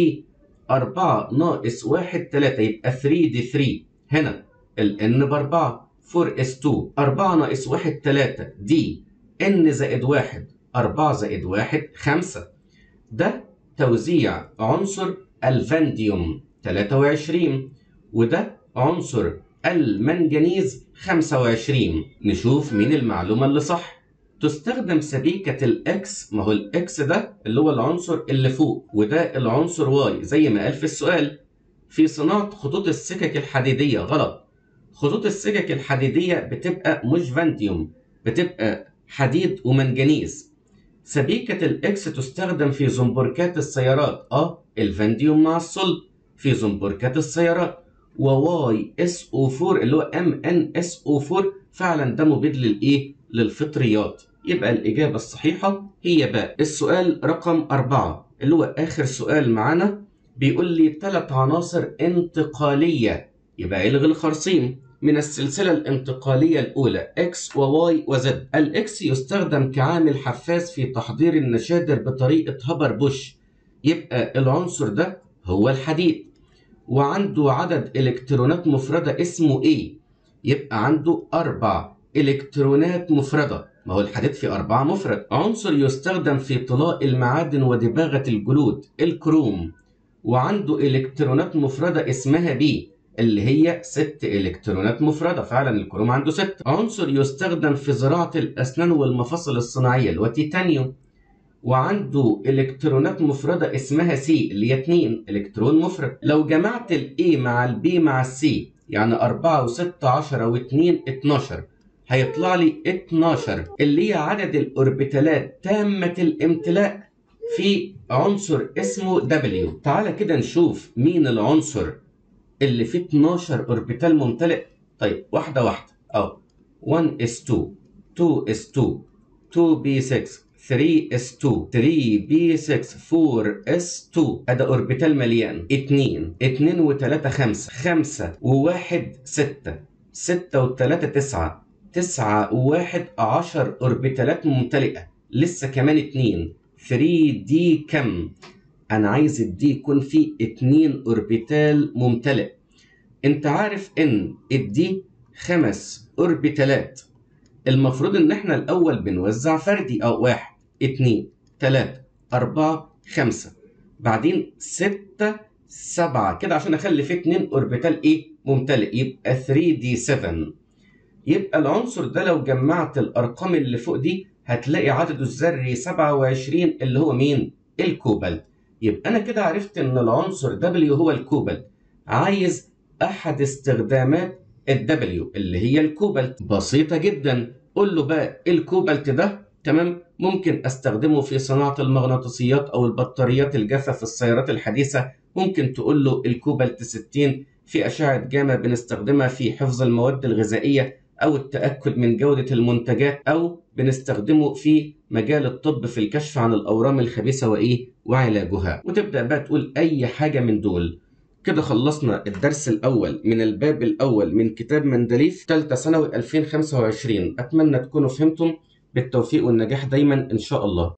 4 ناقص 1 3 يبقى 3D 3 هنا ال n بأربعة 4 s 2 4 ناقص 1 3 دي n زائد 1 4 زائد 1 5 ده توزيع عنصر الفانديوم 23 وده عنصر المنجنيز 25 نشوف مين المعلومة اللي صح تستخدم سبيكة الإكس ما هو الإكس ده اللي هو العنصر اللي فوق وده العنصر واي زي ما قال في السؤال في صناعة خطوط السكك الحديدية غلط خطوط السكك الحديدية بتبقى مش فانتيوم بتبقى حديد ومنجنيز سبيكة الإكس تستخدم في زنبركات السيارات اه الفانديوم مع الصلب في زنبركات السيارات وواي اس او 4 اللي هو ام ان اس او 4 فعلا ده مبيد للايه للفطريات يبقى الإجابة الصحيحة هي باء السؤال رقم أربعة اللي هو آخر سؤال معانا بيقول لي ثلاث عناصر انتقالية يبقى الغي الخرصيم من السلسلة الانتقالية الأولى X و Y و Z الإكس يستخدم كعامل حفاز في تحضير النشادر بطريقة هبر بوش يبقى العنصر ده هو الحديد وعنده عدد إلكترونات مفردة اسمه A يبقى عنده أربع إلكترونات مفردة ما هو الحديد في أربعة مفرد عنصر يستخدم في طلاء المعادن ودباغة الجلود الكروم وعنده إلكترونات مفردة اسمها بي اللي هي ست إلكترونات مفردة فعلا الكروم عنده ست عنصر يستخدم في زراعة الأسنان والمفاصل الصناعية اللي هو تيتانيوم وعنده إلكترونات مفردة اسمها سي اللي هي 2 إلكترون مفرد لو جمعت ال A مع ال B مع ال C يعني 4 و6 10 و2 12 هيطلع لي 12 اللي هي عدد الأوربيتالات تامة الامتلاء في عنصر اسمه W تعالى كده نشوف مين العنصر اللي فيه 12 اوربيتال ممتلئ طيب واحدة واحدة اهو 1 s 2 2 s 2 2 b 6 3 s 2 3 b 6 4 s 2 ادي اوربيتال مليان 2 2 و3 5 5 و1 6 6 و3 9 9 و1 10 اوربيتالات ممتلئة لسه كمان 2 3 دي كم انا عايز الدي يكون فيه 2 اوربيتال ممتلئ انت عارف ان الدي خمس اوربيتالات المفروض ان احنا الاول بنوزع فردي او واحد اتنين تلاتة اربعة خمسة بعدين ستة سبعة كده عشان اخلي فيه اتنين اوربيتال ايه ممتلئ يبقى 3 دي 7 يبقى العنصر ده لو جمعت الارقام اللي فوق دي هتلاقي عدده الذري 27 اللي هو مين الكوبالت يبقى انا كده عرفت ان العنصر W هو الكوبالت عايز احد استخدامات الدبليو اللي هي الكوبالت بسيطة جدا قول له بقى الكوبالت ده تمام ممكن استخدمه في صناعة المغناطيسيات او البطاريات الجافة في السيارات الحديثة ممكن تقول له الكوبالت 60 في أشعة جاما بنستخدمها في حفظ المواد الغذائية أو التأكد من جودة المنتجات أو بنستخدمه في مجال الطب في الكشف عن الأورام الخبيثة وإيه وعلاجها وتبدأ بقى تقول أي حاجة من دول كده خلصنا الدرس الأول من الباب الأول من كتاب مندليف تالتة ثانوي 2025 أتمنى تكونوا فهمتم بالتوفيق والنجاح دايما إن شاء الله